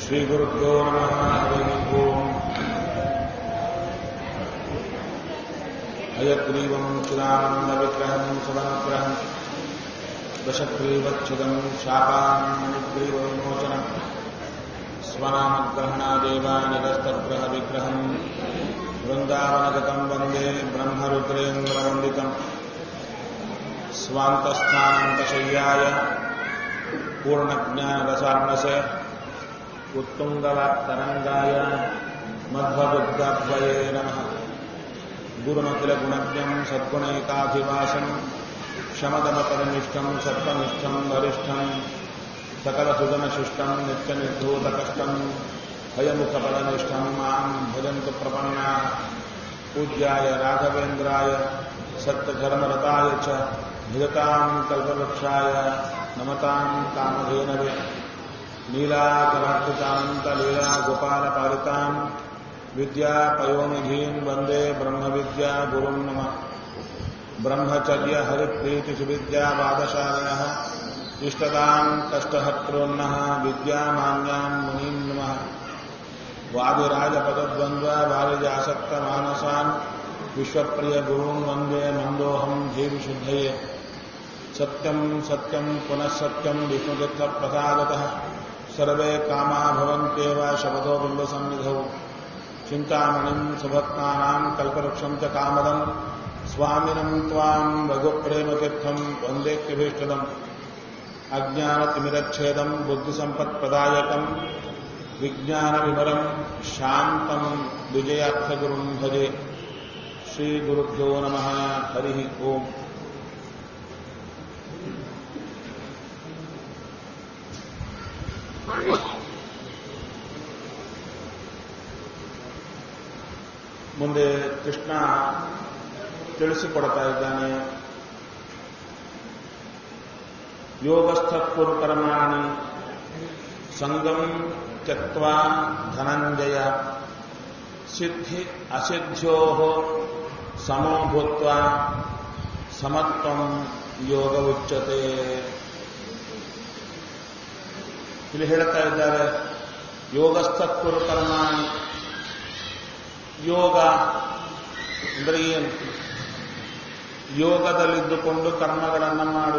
श्रीगुरुभ्यो नमः हरिः ओम् हयग्रीवम् चिदानन्दविग्रहम् सुवनग्रहम् दशग्रीवच्छिदम् शापान्निग्रीवविमोचनम् स्वनामग्रहणादेवानिरस्तग्रहविग्रहम् वृन्दावनगतम् वन्दे ब्रह्मरुद्रेन्द्रवन्दितम् स्वान्तस्थानन्तशय्याय पूर्णज्ञानरसार्णसे उत्तुङ्गवाक्तरङ्गाय मध्वबुद्धाभ्वये नमः गुरुमखिलगुणज्ञम् सद्गुणैकाधिवासम् शमदमपरनिष्ठम् सत्त्वनिष्ठम् वरिष्ठम् सकलसुजनशिष्टम् नित्यनिर्धूतकष्टम् भयमुखपदनिष्ठम् माम् भजन्तु प्रपन्ना पूज्याय राघवेन्द्राय सत्यधर्मरताय च भजताम् कल्पवृक्षाय नमताम् कामधेनवे नीलाकरार्पितान्तलीला गोपालपालिताम् विद्यापयोनिधीन् वन्दे ब्रह्मविद्या गुरुम् नमः ब्रह्मचर्य हरिप्रीतिसुविद्यावादशालिनः इष्टदाम् कष्टहत्रोन्नः विद्यामान्यान् मुनीन् नमः वादिराजपदद्वन्द्व वारिजासक्तमानसान् विश्वप्रियगुरून् वन्दे मन्दोऽहम् जीविशुद्धये सत्यम् सत्यम् पुनः सत्यम् विष्णुदत्तप्रसादतः सर्वे कामा भवन्त्येव शपथो बिम्बसन्निधौ चिन्तामणिम् सुभक्तानाम् कल्पवृक्षम् च कामदम् स्वामिनम् त्वाम् रघुप्रेमतीर्थम् वन्देक्यभीष्टदम् अज्ञानतिमिरच्छेदम् बुद्धिसम्पत्प्रदायकम् विज्ञानविवरम् शान्तम् विजयार्थगुरुम् भजे श्रीगुरुभ्यो नमः हरिः ओम् ಮುಂದೆ ಕೃಷ್ಣ ತಿಳಿಸಿಕೊಡ್ತಾ ಇದ್ದಾನೆ ಯೋಗಸ್ಥ ಕುರು ಕರ್ಮಾಣಿ ಸಂಗಂ ತ್ಯಕ್ವ ಧನಂಜಯ ಸಿದ್ಧಿ ಅಸಿದ್ಧ್ಯೋ ಸಮೋ ಭೂತ್ವ ಸಮತ್ವಂ ಯೋಗ ಉಚ್ಯತೆ ಇಲ್ಲಿ ಹೇಳ್ತಾ ಇದ್ದಾರೆ ಯೋಗಸ್ಥ ಕುರು ಕರ್ಮಾಣಿ ಯೋಗ ಅಂದರೆ ಏನು ಯೋಗದಲ್ಲಿದ್ದುಕೊಂಡು ಕರ್ಮಗಳನ್ನು ಮಾಡು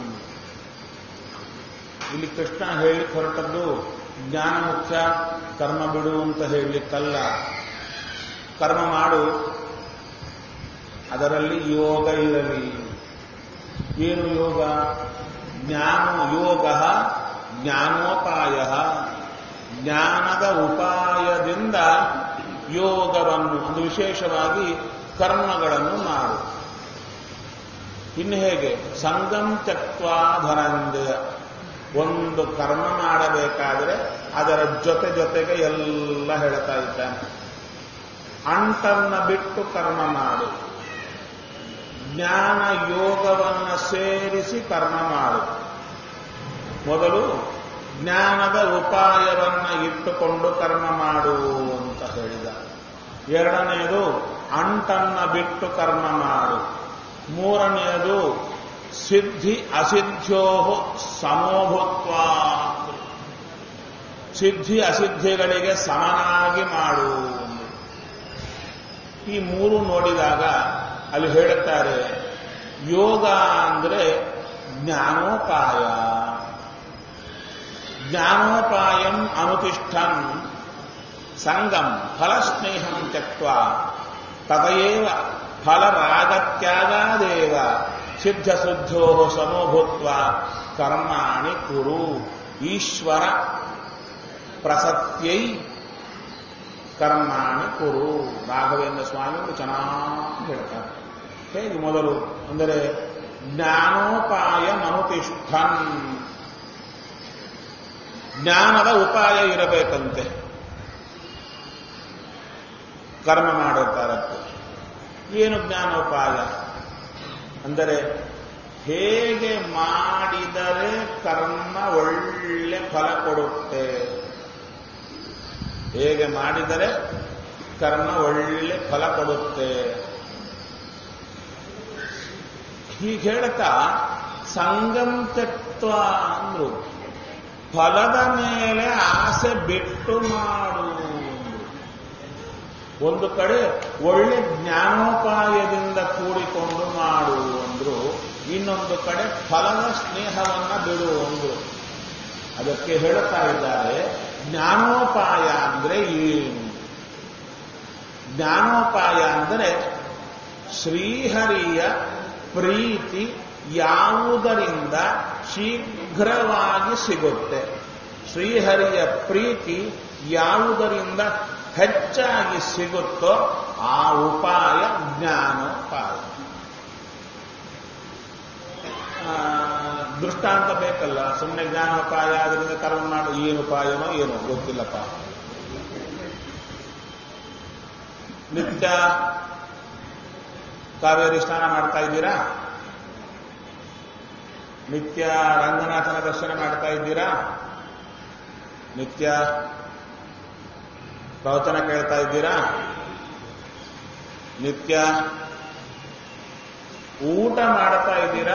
ಇಲ್ಲಿ ಕೃಷ್ಣ ಹೇಳಿ ಹೊರಟದ್ದು ಜ್ಞಾನ ಮುಖ್ಯ ಕರ್ಮ ಬಿಡು ಅಂತ ಹೇಳಲಿಕ್ಕಲ್ಲ ಕರ್ಮ ಮಾಡು ಅದರಲ್ಲಿ ಯೋಗ ಇರಲಿ ಏನು ಯೋಗ ಜ್ಞಾನ ಯೋಗ ಜ್ಞಾನೋಪಾಯ ಜ್ಞಾನದ ಉಪಾಯದಿಂದ ಯೋಗವನ್ನು ಒಂದು ವಿಶೇಷವಾಗಿ ಕರ್ಮಗಳನ್ನು ಮಾಡು ಇನ್ನು ಹೇಗೆ ಸಂಗಮ್ ತ್ಯಕ್ವ ಧನಂಜಯ ಒಂದು ಕರ್ಮ ಮಾಡಬೇಕಾದರೆ ಅದರ ಜೊತೆ ಜೊತೆಗೆ ಎಲ್ಲ ಹೇಳ್ತಾ ಇದ್ದಾನೆ ಅಂಟನ್ನ ಬಿಟ್ಟು ಕರ್ಮ ಮಾಡು ಜ್ಞಾನ ಯೋಗವನ್ನ ಸೇರಿಸಿ ಕರ್ಮ ಮಾಡು ಮೊದಲು ಜ್ಞಾನದ ಉಪಾಯವನ್ನ ಇಟ್ಟುಕೊಂಡು ಕರ್ಮ ಮಾಡು ಅಂತ ಹೇಳಿದ ಎರಡನೆಯದು ಅಂಟನ್ನ ಬಿಟ್ಟು ಕರ್ಮ ಮಾಡು ಮೂರನೆಯದು ಸಿದ್ಧಿ ಅಸಿದ್ಧ್ಯೋ ಸಮೋಭುತ್ವ ಸಿದ್ಧಿ ಅಸಿದ್ಧಿಗಳಿಗೆ ಸಮನಾಗಿ ಮಾಡು ಈ ಮೂರು ನೋಡಿದಾಗ ಅಲ್ಲಿ ಹೇಳುತ್ತಾರೆ ಯೋಗ ಅಂದ್ರೆ ಜ್ಞಾನೋಪಾಯ ಜ್ಞಾನೋಪಾಯಂ ಅನುತಿಷ್ಠನ್ ಸಂಗಂ ಫಲಸ್ನೇಹಂ ತ್ಯಕ್ವ ತದಯೇವ ಫಲರಾಗತ್ಯಾಗಾದೇವ ಸಿದ್ಧಶುದ್ಧೋ ಸಮೋಭೂತ್ವ ಕರ್ಮಾಣಿ ಕುರು ಈಶ್ವರ ಪ್ರಸತ್ಯೈ ಕರ್ಮಾಣಿ ಕುರು ರಾಘವೇಂದ್ರ ಸ್ವಾಮಿಗಳು ಚೆನ್ನಾಗಿ ಹೇಳ್ತಾರೆ ಹೇಗೆ ಮೊದಲು ಅಂದರೆ ಜ್ಞಾನೋಪಾಯ ಮನುತಿಷ್ಠನ್ ಜ್ಞಾನದ ಉಪಾಯ ಇರಬೇಕಂತೆ ಕರ್ಮ ಮಾಡುತ್ತಾರತ್ತೆ ಏನು ಜ್ಞಾನೋಪಾಯ ಅಂದರೆ ಹೇಗೆ ಮಾಡಿದರೆ ಕರ್ಮ ಒಳ್ಳೆ ಫಲ ಕೊಡುತ್ತೆ ಹೇಗೆ ಮಾಡಿದರೆ ಕರ್ಮ ಒಳ್ಳೆ ಫಲ ಕೊಡುತ್ತೆ ಹೀಗೆ ಹೇಳ್ತಾ ಸಂಗಂ ತತ್ವ ಅಂದ್ರು ಫಲದ ಮೇಲೆ ಆಸೆ ಬಿಟ್ಟು ಮಾಡು ಒಂದು ಕಡೆ ಒಳ್ಳೆ ಜ್ಞಾನೋಪಾಯದಿಂದ ಕೂಡಿಕೊಂಡು ಮಾಡು ಅಂದ್ರು ಇನ್ನೊಂದು ಕಡೆ ಫಲದ ಸ್ನೇಹವನ್ನ ಬಿಡು ಅಂದ್ರು ಅದಕ್ಕೆ ಹೇಳುತ್ತಾ ಇದ್ದಾರೆ ಜ್ಞಾನೋಪಾಯ ಅಂದ್ರೆ ಏನು ಜ್ಞಾನೋಪಾಯ ಅಂದರೆ ಶ್ರೀಹರಿಯ ಪ್ರೀತಿ ಯಾವುದರಿಂದ ಶೀಘ್ರವಾಗಿ ಸಿಗುತ್ತೆ ಶ್ರೀಹರಿಯ ಪ್ರೀತಿ ಯಾವುದರಿಂದ ಹೆಚ್ಚಾಗಿ ಸಿಗುತ್ತೋ ಆ ಉಪಾಯ ಜ್ಞಾನೋಪಾಯ ಆ, ದೃಷ್ಟಾಂತ ಬೇಕಲ್ಲ ಸುಮ್ಮನೆ ಜ್ಞಾನೋಪಾಯ ಅದರಿಂದ ಕರ್ಮ ಮಾಡು ಏನು ಉಪಾಯನೋ ಏನೋ ಗೊತ್ತಿಲ್ಲಪ್ಪ ನಿತ್ಯ ಕಾವೇರಿ ಸ್ನಾನ ಮಾಡ್ತಾ ಇದ್ದೀರಾ ನಿತ್ಯ ರಂಗನಾಥನ ದರ್ಶನ ಮಾಡ್ತಾ ಇದ್ದೀರಾ ನಿತ್ಯ ಪ್ರವಚನ ಕೇಳ್ತಾ ಇದ್ದೀರಾ ನಿತ್ಯ ಊಟ ಮಾಡ್ತಾ ಇದ್ದೀರಾ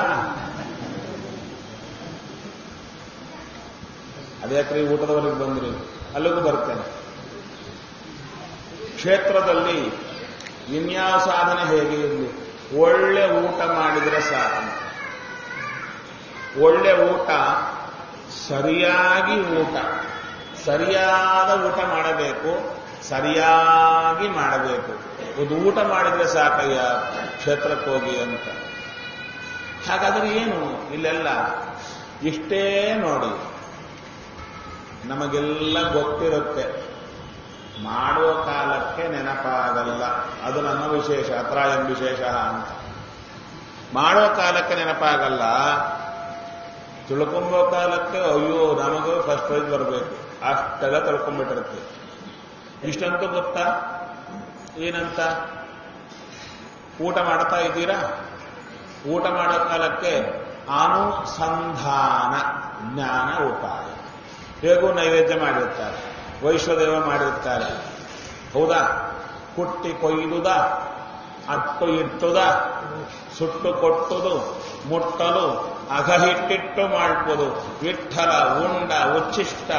ಅದ್ಯಾಕ್ರಿ ಊಟದವರೆಗೆ ಬಂದ್ರಿ ಅಲ್ಲಿಗೂ ಬರ್ತೇನೆ ಕ್ಷೇತ್ರದಲ್ಲಿ ಇನ್ಯಾವ ಸಾಧನೆ ಹೇಗೆ ಇರಲಿ ಒಳ್ಳೆ ಊಟ ಮಾಡಿದರೆ ಸಾಧನೆ ಒಳ್ಳೆ ಊಟ ಸರಿಯಾಗಿ ಊಟ ಸರಿಯಾದ ಊಟ ಮಾಡಬೇಕು ಸರಿಯಾಗಿ ಮಾಡಬೇಕು ಒಂದು ಊಟ ಮಾಡಿದ್ರೆ ಸಾಕಯ್ಯ ಕ್ಷೇತ್ರಕ್ಕೆ ಹೋಗಿ ಅಂತ ಹಾಗಾದ್ರೆ ಏನು ಇಲ್ಲೆಲ್ಲ ಇಷ್ಟೇ ನೋಡಿ ನಮಗೆಲ್ಲ ಗೊತ್ತಿರುತ್ತೆ ಮಾಡುವ ಕಾಲಕ್ಕೆ ನೆನಪಾಗಲ್ಲ ಅದು ನಮ್ಮ ವಿಶೇಷ ಅತ್ರಾಯಂ ವಿಶೇಷ ಅಂತ ಮಾಡುವ ಕಾಲಕ್ಕೆ ನೆನಪಾಗಲ್ಲ ತಿಳ್ಕೊಂಬೋ ಕಾಲಕ್ಕೆ ಅಯ್ಯೋ ನಮಗೂ ಫಸ್ಟ್ ಪ್ರೈಸ್ ಬರಬೇಕು ಅಷ್ಟೆಲ್ಲ ತಿಳ್ಕೊಂಡ್ಬಿಟ್ಟಿರುತ್ತೆ ಇಷ್ಟಂತೂ ಗೊತ್ತಾ ಏನಂತ ಊಟ ಮಾಡ್ತಾ ಇದ್ದೀರಾ ಊಟ ಮಾಡೋ ಕಾಲಕ್ಕೆ ಅನುಸಂಧಾನ ಜ್ಞಾನ ಉಪಾಯ ಹೇಗೂ ನೈವೇದ್ಯ ಮಾಡಿರ್ತಾರೆ ವೈಶ್ವದೇವ ಮಾಡಿರ್ತಾರೆ ಹೌದಾ ಕುಟ್ಟಿ ಕೊಯ್ದುದ ಅಟ್ಟು ಇಟ್ಟುದ ಸುಟ್ಟು ಕೊಟ್ಟುದು ಮುಟ್ಟಲು ಅಗಹಿಟ್ಟಿಟ್ಟು ಮಾಡ್ಬೋದು ವಿಠಲ ಉಂಡ ಉಚ್ಚಿಷ್ಟ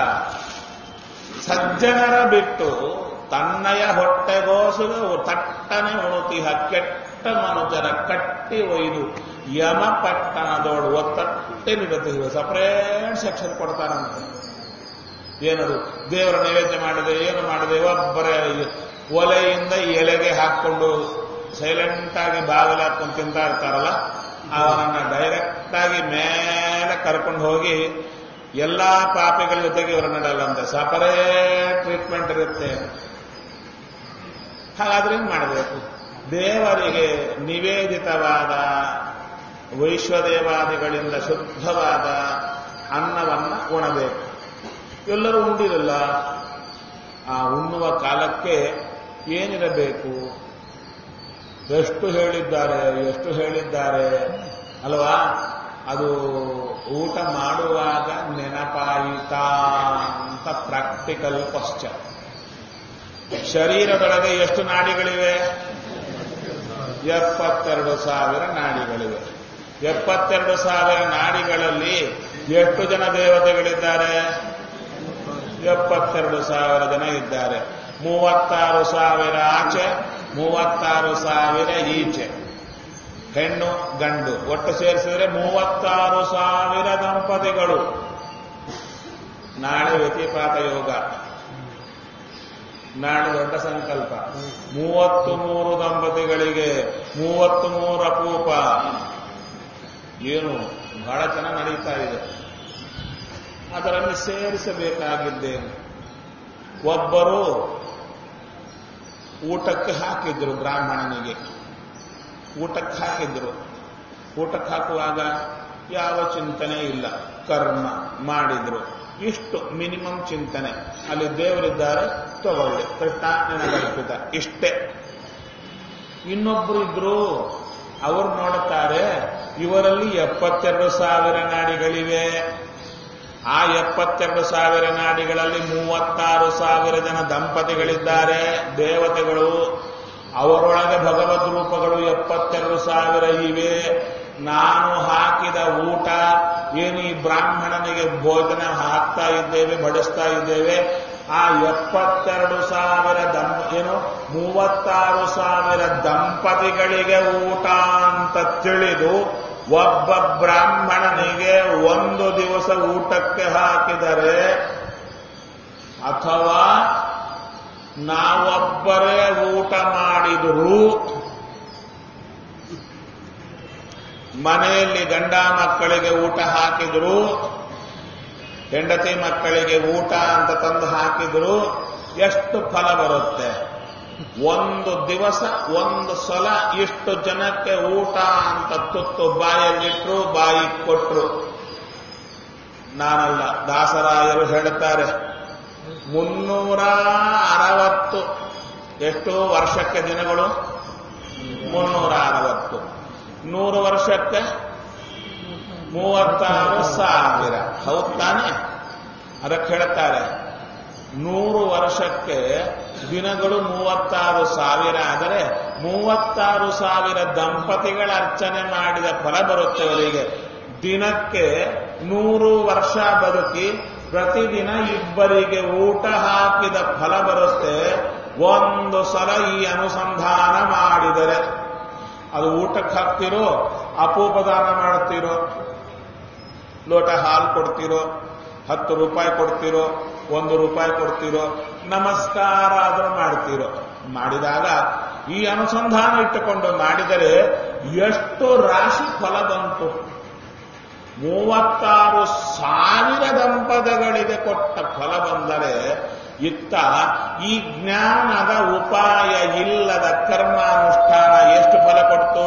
ಸಜ್ಜನರ ಬಿಟ್ಟು ತನ್ನಯ ಹೊಟ್ಟೆಗೋಸುಗ ತಟ್ಟನೆ ಉಣುತಿಹ ಕೆಟ್ಟ ಮನುಜರ ಕಟ್ಟಿ ಒಯ್ದು ಯಮ ಪಟ್ಟಣದೋಡು ಒತ್ತಟ್ಟೆ ನಿಡುತ್ತಿವೆ ಸಪರೇಟ್ ಸೆಕ್ಷನ್ ಕೊಡ್ತಾರಂತೆ ಏನದು ದೇವರ ನೈವೇದ್ಯ ಮಾಡಿದೆ ಏನು ಮಾಡಿದೆ ಒಬ್ಬರೇ ಒಲೆಯಿಂದ ಎಲೆಗೆ ಹಾಕೊಂಡು ಸೈಲೆಂಟ್ ಆಗಿ ಬಾಗಿಲು ಹಾಕೊಂಡು ತಿಂತಾ ಇರ್ತಾರಲ್ಲ ಅವನನ್ನ ಡೈರೆಕ್ಟ್ ಆಗಿ ಮೇಲೆ ಕರ್ಕೊಂಡು ಹೋಗಿ ಎಲ್ಲಾ ಪಾಪಿಗಳ ಜೊತೆಗೆ ಇವರನ್ನಿಡಲ್ಲಂತೆ ಸಪರೇಟ್ ಟ್ರೀಟ್ಮೆಂಟ್ ಇರುತ್ತೆ ಹಾಗಾದ್ರೆ ಏನ್ ಮಾಡಬೇಕು ದೇವರಿಗೆ ನಿವೇದಿತವಾದ ವೈಶ್ವದೇವಾದಿಗಳಿಂದ ಶುದ್ಧವಾದ ಅನ್ನವನ್ನ ಉಣಬೇಕು ಎಲ್ಲರೂ ಉಂಡಿರಲ್ಲ ಆ ಉಣ್ಣುವ ಕಾಲಕ್ಕೆ ಏನಿರಬೇಕು ಎಷ್ಟು ಹೇಳಿದ್ದಾರೆ ಎಷ್ಟು ಹೇಳಿದ್ದಾರೆ ಅಲ್ವಾ ಅದು ಊಟ ಮಾಡುವಾಗ ನೆನಪಾಯಿತಾ ಅಂತ ಪ್ರಾಕ್ಟಿಕಲ್ ಕ್ವಶನ್ ಶರೀರದೊಳಗೆ ಎಷ್ಟು ನಾಡಿಗಳಿವೆ ಎಪ್ಪತ್ತೆರಡು ಸಾವಿರ ನಾಡಿಗಳಿವೆ ಎಪ್ಪತ್ತೆರಡು ಸಾವಿರ ನಾಡಿಗಳಲ್ಲಿ ಎಷ್ಟು ಜನ ದೇವತೆಗಳಿದ್ದಾರೆ ಎಪ್ಪತ್ತೆರಡು ಸಾವಿರ ಜನ ಇದ್ದಾರೆ ಮೂವತ್ತಾರು ಸಾವಿರ ಆಚೆ ಮೂವತ್ತಾರು ಸಾವಿರ ಈಚೆ ಹೆಣ್ಣು ಗಂಡು ಒಟ್ಟು ಸೇರಿಸಿದ್ರೆ ಮೂವತ್ತಾರು ಸಾವಿರ ದಂಪತಿಗಳು ನಾಳೆ ವ್ಯತಿಪಾತ ಯೋಗ ನಾಳೆ ದೊಡ್ಡ ಸಂಕಲ್ಪ ಮೂವತ್ತು ಮೂರು ದಂಪತಿಗಳಿಗೆ ಮೂವತ್ತು ಮೂರು ಅಪೂಪ ಏನು ಬಹಳ ಚೆನ್ನಾಗಿ ನಡೀತಾ ಇದೆ ಅದರಲ್ಲಿ ಸೇರಿಸಬೇಕಾಗಿದ್ದೇನು ಒಬ್ಬರು ಊಟಕ್ಕೆ ಹಾಕಿದ್ರು ಬ್ರಾಹ್ಮಣನಿಗೆ ಊಟಕ್ಕೆ ಹಾಕಿದ್ರು ಊಟಕ್ಕೆ ಹಾಕುವಾಗ ಯಾವ ಚಿಂತನೆ ಇಲ್ಲ ಕರ್ಮ ಮಾಡಿದ್ರು ಇಷ್ಟು ಮಿನಿಮಮ್ ಚಿಂತನೆ ಅಲ್ಲಿ ದೇವರಿದ್ದಾರೆ ತಗೊಳ್ಳಿ ಕೃಷ್ಣ ನೆನಗಲ್ಪಿತ ಇಷ್ಟೇ ಇನ್ನೊಬ್ರು ಇದ್ರು ಅವರು ನೋಡುತ್ತಾರೆ ಇವರಲ್ಲಿ ಎಪ್ಪತ್ತೆರಡು ಸಾವಿರ ನಾಡಿಗಳಿವೆ ಆ ಎಪ್ಪತ್ತೆರಡು ಸಾವಿರ ನಾಡಿಗಳಲ್ಲಿ ಮೂವತ್ತಾರು ಸಾವಿರ ಜನ ದಂಪತಿಗಳಿದ್ದಾರೆ ದೇವತೆಗಳು ಅವರೊಳಗೆ ಭಗವದ್ ರೂಪಗಳು ಎಪ್ಪತ್ತೆರಡು ಸಾವಿರ ಇವೆ ನಾನು ಹಾಕಿದ ಊಟ ಏನು ಈ ಬ್ರಾಹ್ಮಣನಿಗೆ ಭೋಜನ ಹಾಕ್ತಾ ಇದ್ದೇವೆ ಬಡಿಸ್ತಾ ಇದ್ದೇವೆ ಆ ಎಪ್ಪತ್ತೆರಡು ಸಾವಿರ ದಂ ಏನು ಮೂವತ್ತಾರು ಸಾವಿರ ದಂಪತಿಗಳಿಗೆ ಊಟ ಅಂತ ತಿಳಿದು ಒಬ್ಬ ಬ್ರಾಹ್ಮಣನಿಗೆ ಒಂದು ದಿವಸ ಊಟಕ್ಕೆ ಹಾಕಿದರೆ ಅಥವಾ ನಾವೊಬ್ಬರೇ ಊಟ ಮಾಡಿದರೂ ಮನೆಯಲ್ಲಿ ಗಂಡ ಮಕ್ಕಳಿಗೆ ಊಟ ಹಾಕಿದ್ರು ಹೆಂಡತಿ ಮಕ್ಕಳಿಗೆ ಊಟ ಅಂತ ತಂದು ಹಾಕಿದ್ರು ಎಷ್ಟು ಫಲ ಬರುತ್ತೆ ಒಂದು ದಿವಸ ಒಂದು ಸಲ ಇಷ್ಟು ಜನಕ್ಕೆ ಊಟ ಅಂತ ತುತ್ತು ಬಾಯಲ್ಲಿಟ್ರು ಬಾಯಿ ಕೊಟ್ರು ನಾನಲ್ಲ ದಾಸರಾಯರು ಹೇಳುತ್ತಾರೆ ಮುನ್ನೂರ ಅರವತ್ತು ಎಷ್ಟು ವರ್ಷಕ್ಕೆ ದಿನಗಳು ಮುನ್ನೂರ ಅರವತ್ತು ನೂರು ವರ್ಷಕ್ಕೆ ಮೂವತ್ತಾರು ಸಾವಿರ ಹೌದ್ ತಾನೆ ಅದಕ್ಕೆ ಹೇಳ್ತಾರೆ ನೂರು ವರ್ಷಕ್ಕೆ ದಿನಗಳು ಮೂವತ್ತಾರು ಸಾವಿರ ಆದರೆ ಮೂವತ್ತಾರು ಸಾವಿರ ದಂಪತಿಗಳ ಅರ್ಚನೆ ಮಾಡಿದ ಫಲ ಬರುತ್ತೆ ಅವರಿಗೆ ದಿನಕ್ಕೆ ನೂರು ವರ್ಷ ಬದುಕಿ ಪ್ರತಿದಿನ ಇಬ್ಬರಿಗೆ ಊಟ ಹಾಕಿದ ಫಲ ಬರುತ್ತೆ ಒಂದು ಸಲ ಈ ಅನುಸಂಧಾನ ಮಾಡಿದರೆ ಅದು ಊಟಕ್ಕೆ ಹಾಕ್ತಿರೋ ಅಪೋಪದಾನ ಮಾಡ್ತಿರೋ ಲೋಟ ಹಾಲು ಕೊಡ್ತಿರೋ ಹತ್ತು ರೂಪಾಯಿ ಕೊಡ್ತಿರೋ ಒಂದು ರೂಪಾಯಿ ಕೊಡ್ತಿರೋ ನಮಸ್ಕಾರ ಆದರೂ ಮಾಡ್ತಿರೋ ಮಾಡಿದಾಗ ಈ ಅನುಸಂಧಾನ ಇಟ್ಟುಕೊಂಡು ಮಾಡಿದರೆ ಎಷ್ಟು ರಾಶಿ ಫಲ ಬಂತು ಮೂವತ್ತಾರು ಸಾವಿರ ದಂಪತಿಗಳಿಗೆ ಕೊಟ್ಟ ಫಲ ಬಂದರೆ ಇತ್ತ ಈ ಜ್ಞಾನದ ಉಪಾಯ ಇಲ್ಲದ ಕರ್ಮಾನುಷ್ಠಾನ ಎಷ್ಟು ಫಲ ಕೊಡ್ತು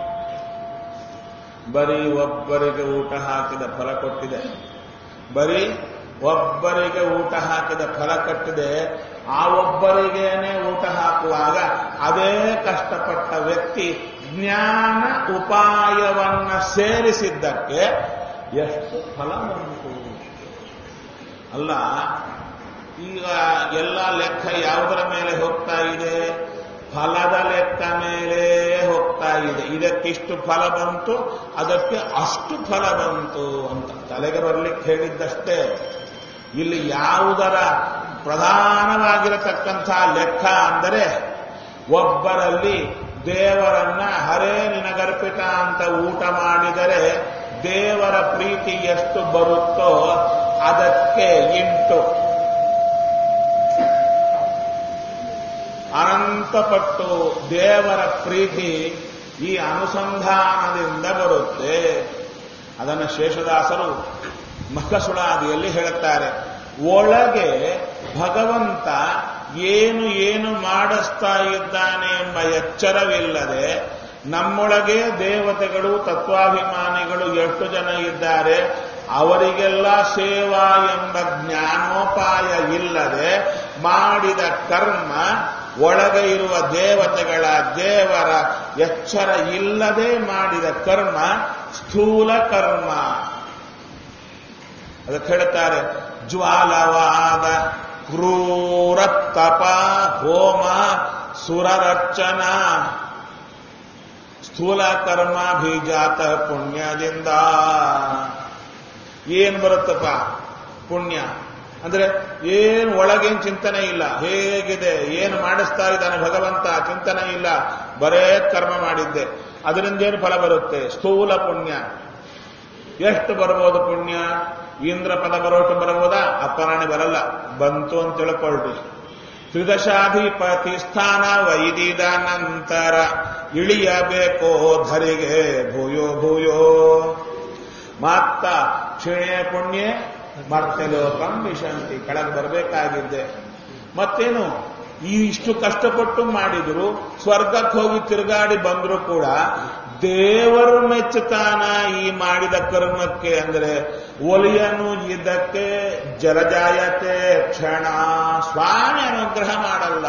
ಬರೀ ಒಬ್ಬರಿಗೆ ಊಟ ಹಾಕಿದ ಫಲ ಕೊಟ್ಟಿದೆ ಬರೀ ಒಬ್ಬರಿಗೆ ಊಟ ಹಾಕಿದ ಫಲ ಕಟ್ಟಿದೆ ಆ ಒಬ್ಬರಿಗೇನೆ ಊಟ ಹಾಕುವಾಗ ಅದೇ ಕಷ್ಟಪಟ್ಟ ವ್ಯಕ್ತಿ ಜ್ಞಾನ ಉಪಾಯವನ್ನ ಸೇರಿಸಿದ್ದಕ್ಕೆ ಎಷ್ಟು ಫಲ ಬಂತು ಅಲ್ಲ ಈಗ ಎಲ್ಲ ಲೆಕ್ಕ ಯಾವುದರ ಮೇಲೆ ಹೋಗ್ತಾ ಇದೆ ಫಲದ ಲೆಕ್ಕ ಮೇಲೆ ಹೋಗ್ತಾ ಇದೆ ಇದಕ್ಕಿಷ್ಟು ಫಲ ಬಂತು ಅದಕ್ಕೆ ಅಷ್ಟು ಫಲ ಬಂತು ಅಂತ ತಲೆಗೆ ಬರ್ಲಿಕ್ಕೆ ಹೇಳಿದ್ದಷ್ಟೇ ಇಲ್ಲಿ ಯಾವುದರ ಪ್ರಧಾನವಾಗಿರತಕ್ಕಂಥ ಲೆಕ್ಕ ಅಂದರೆ ಒಬ್ಬರಲ್ಲಿ ದೇವರನ್ನ ಹರೇ ನಿನಗರ್ಪಿತ ಅಂತ ಊಟ ಮಾಡಿದರೆ ದೇವರ ಪ್ರೀತಿ ಎಷ್ಟು ಬರುತ್ತೋ ಅದಕ್ಕೆ ಇಂಟು ಅನಂತಪಟ್ಟು ದೇವರ ಪ್ರೀತಿ ಈ ಅನುಸಂಧಾನದಿಂದ ಬರುತ್ತೆ ಅದನ್ನು ಶೇಷದಾಸರು ಮಕ್ಕಸುಳಾದಿಯಲ್ಲಿ ಹೇಳುತ್ತಾರೆ ಒಳಗೆ ಭಗವಂತ ಏನು ಏನು ಮಾಡಿಸ್ತಾ ಇದ್ದಾನೆ ಎಂಬ ಎಚ್ಚರವಿಲ್ಲದೆ ನಮ್ಮೊಳಗೆ ದೇವತೆಗಳು ತತ್ವಾಭಿಮಾನಿಗಳು ಎಷ್ಟು ಜನ ಇದ್ದಾರೆ ಅವರಿಗೆಲ್ಲ ಸೇವಾ ಎಂಬ ಜ್ಞಾನೋಪಾಯ ಇಲ್ಲದೆ ಮಾಡಿದ ಕರ್ಮ ಒಳಗೆ ಇರುವ ದೇವತೆಗಳ ದೇವರ ಎಚ್ಚರ ಇಲ್ಲದೆ ಮಾಡಿದ ಕರ್ಮ ಸ್ಥೂಲ ಕರ್ಮ ಅದಕ್ಕೆ ಹೇಳ್ತಾರೆ ಜ್ವಾಲವಾದ ಕ್ರೂರ ತಪ ಹೋಮ ಸುರರಚನ ಸ್ಥೂಲ ಕರ್ಮ ಬೀಜಾತ ಪುಣ್ಯದಿಂದ ಏನ್ ಬರುತ್ತಪ್ಪ ಪುಣ್ಯ ಅಂದ್ರೆ ಏನು ಒಳಗೇನ್ ಚಿಂತನೆ ಇಲ್ಲ ಹೇಗಿದೆ ಏನು ಮಾಡಿಸ್ತಾ ಇದ್ದಾನೆ ಭಗವಂತ ಚಿಂತನೆ ಇಲ್ಲ ಬರೇ ಕರ್ಮ ಮಾಡಿದ್ದೆ ಅದರಿಂದೇನು ಫಲ ಬರುತ್ತೆ ಸ್ಥೂಲ ಪುಣ್ಯ ಎಷ್ಟು ಬರ್ಬೋದು ಪುಣ್ಯ ಇಂದ್ರ ಪದ ಬರೋಷ್ಟು ಬರಬಹುದಾ ಅಪ್ಪರಾಣಿ ಬರಲ್ಲ ಬಂತು ಅಂತ ತಿಳ್ಕೊಳ್ರಿ ತ್ರಿದಶಾಧಿಪತಿ ಸ್ಥಾನ ವೈದಿದ ನಂತರ ಇಳಿಯಬೇಕೋ ಧರಿಗೆ ಭೂಯೋ ಭೂಯೋ ಮತ್ತ ಕ್ಷಿಣೆ ಪುಣ್ಯ ಮರ್ತ್ಯಲೋಕಂ ವಿಶಂತಿ ಕೆಳಗೆ ಬರಬೇಕಾಗಿದ್ದೆ ಮತ್ತೇನು ಈ ಇಷ್ಟು ಕಷ್ಟಪಟ್ಟು ಮಾಡಿದ್ರು ಸ್ವರ್ಗಕ್ಕೆ ಹೋಗಿ ತಿರುಗಾಡಿ ಬಂದ್ರು ಕೂಡ ದೇವರು ಮೆಚ್ಚುತ್ತಾನ ಈ ಮಾಡಿದ ಕರ್ಮಕ್ಕೆ ಅಂದ್ರೆ ಒಲಿಯನು ಇದಕ್ಕೆ ಜಲಜಾಯತೆ ಕ್ಷಣ ಸ್ವಾಮಿ ಅನುಗ್ರಹ ಮಾಡಲ್ಲ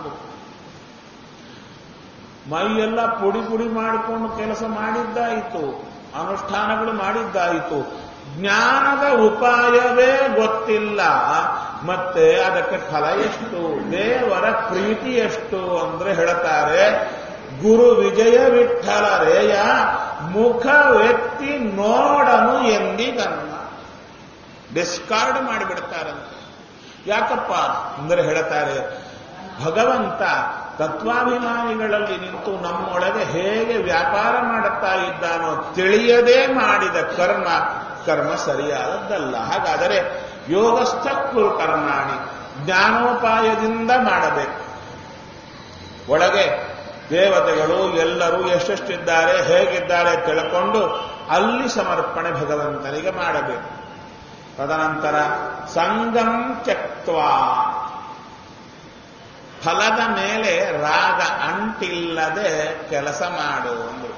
ಮೈಯೆಲ್ಲ ಪುಡಿ ಪುಡಿ ಮಾಡಿಕೊಂಡು ಕೆಲಸ ಮಾಡಿದ್ದಾಯಿತು ಅನುಷ್ಠಾನಗಳು ಮಾಡಿದ್ದಾಯಿತು ಜ್ಞಾನದ ಉಪಾಯವೇ ಗೊತ್ತಿಲ್ಲ ಮತ್ತೆ ಅದಕ್ಕೆ ಫಲ ಎಷ್ಟು ದೇವರ ಪ್ರೀತಿ ಎಷ್ಟು ಅಂದ್ರೆ ಹೇಳ್ತಾರೆ ಗುರು ವಿಜಯ ವಿಠಲ ರೇಯ ಮುಖ ವ್ಯಕ್ತಿ ನೋಡನು ಎಂದಿಗನ್ನ ಡಿಸ್ಕಾರ್ಡ್ ಮಾಡಿಬಿಡ್ತಾರಂತೆ ಯಾಕಪ್ಪ ಅಂದರೆ ಹೇಳ್ತಾರೆ ಭಗವಂತ ತತ್ವಾಭಿಮಾನಿಗಳಲ್ಲಿ ನಿಂತು ನಮ್ಮೊಳಗೆ ಹೇಗೆ ವ್ಯಾಪಾರ ಮಾಡುತ್ತಾ ಇದ್ದಾನೋ ತಿಳಿಯದೇ ಮಾಡಿದ ಕರ್ಮ ಕರ್ಮ ಸರಿಯಾದದ್ದಲ್ಲ ಹಾಗಾದರೆ ಯೋಗಸ್ಥ ಕುರು ಕರ್ಮಾಣಿ ಜ್ಞಾನೋಪಾಯದಿಂದ ಮಾಡಬೇಕು ಒಳಗೆ ದೇವತೆಗಳು ಎಲ್ಲರೂ ಎಷ್ಟೆಷ್ಟಿದ್ದಾರೆ ಹೇಗಿದ್ದಾರೆ ತಿಳ್ಕೊಂಡು ಅಲ್ಲಿ ಸಮರ್ಪಣೆ ಭಗವಂತನಿಗೆ ಮಾಡಬೇಕು ತದನಂತರ ಸಂಗಂ ತ್ಯಕ್ವಾ ಫಲದ ಮೇಲೆ ರಾಗ ಅಂಟಿಲ್ಲದೆ ಕೆಲಸ ಮಾಡು ಅಂದ್ರು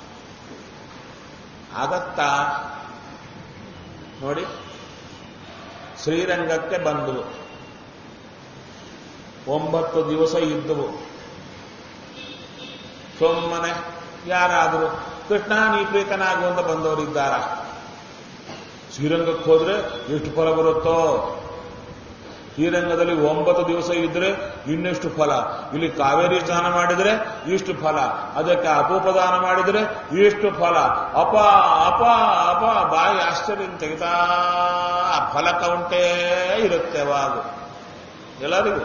ಆಗತ್ತಾ ನೋಡಿ ಶ್ರೀರಂಗಕ್ಕೆ ಬಂದವು ಒಂಬತ್ತು ದಿವಸ ಇದ್ದವು ಸುಮ್ಮನೆ ಯಾರಾದರೂ ಕೃಷ್ಣ ನೀ ಪ್ರೀತನಾಗು ಅಂತ ಬಂದವರಿದ್ದಾರ ಶ್ರೀರಂಗಕ್ಕೆ ಹೋದ್ರೆ ಎಷ್ಟು ಫಲ ಬರುತ್ತೋ ಶ್ರೀರಂಗದಲ್ಲಿ ಒಂಬತ್ತು ದಿವಸ ಇದ್ರೆ ಇನ್ನೆಷ್ಟು ಫಲ ಇಲ್ಲಿ ಕಾವೇರಿ ಸ್ನಾನ ಮಾಡಿದ್ರೆ ಇಷ್ಟು ಫಲ ಅದಕ್ಕೆ ಅಪೋಪದಾನ ಮಾಡಿದ್ರೆ ಇಷ್ಟು ಫಲ ಅಪ ಅಪ ಅಪ ಬಾಯಿ ಆಶ್ಚರ್ಯ ತೆಗಿತಾ ಆ ಫಲ ಕೌಂಟೇ ಇರುತ್ತೆ ಅವಾಗ ಎಲ್ಲರಿಗೂ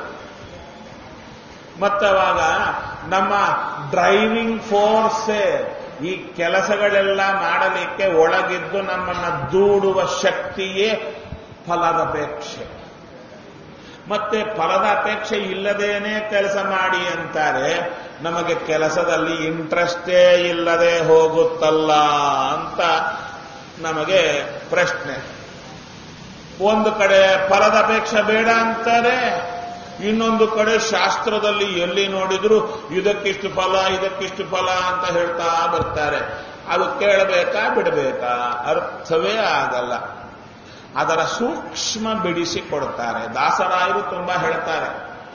ಮತ್ತವಾಗ ನಮ್ಮ ಡ್ರೈವಿಂಗ್ ಫೋರ್ಸೇ ಈ ಕೆಲಸಗಳೆಲ್ಲ ಮಾಡಲಿಕ್ಕೆ ಒಳಗಿದ್ದು ನಮ್ಮನ್ನ ದೂಡುವ ಶಕ್ತಿಯೇ ಫಲದಪೇಕ್ಷೆ ಮತ್ತೆ ಫಲದ ಅಪೇಕ್ಷೆ ಇಲ್ಲದೇನೆ ಕೆಲಸ ಮಾಡಿ ಅಂತಾರೆ ನಮಗೆ ಕೆಲಸದಲ್ಲಿ ಇಂಟ್ರೆಸ್ಟೇ ಇಲ್ಲದೆ ಹೋಗುತ್ತಲ್ಲ ಅಂತ ನಮಗೆ ಪ್ರಶ್ನೆ ಒಂದು ಕಡೆ ಫಲದ ಅಪೇಕ್ಷೆ ಬೇಡ ಅಂತಾರೆ ಇನ್ನೊಂದು ಕಡೆ ಶಾಸ್ತ್ರದಲ್ಲಿ ಎಲ್ಲಿ ನೋಡಿದ್ರು ಇದಕ್ಕಿಷ್ಟು ಫಲ ಇದಕ್ಕಿಷ್ಟು ಫಲ ಅಂತ ಹೇಳ್ತಾ ಬರ್ತಾರೆ ಅದು ಕೇಳಬೇಕಾ ಬಿಡಬೇಕಾ ಅರ್ಥವೇ ಆಗಲ್ಲ ಅದರ ಸೂಕ್ಷ್ಮ ಬಿಡಿಸಿ ಕೊಡ್ತಾರೆ ದಾಸರಾಯರು ತುಂಬಾ ಹೇಳ್ತಾರೆ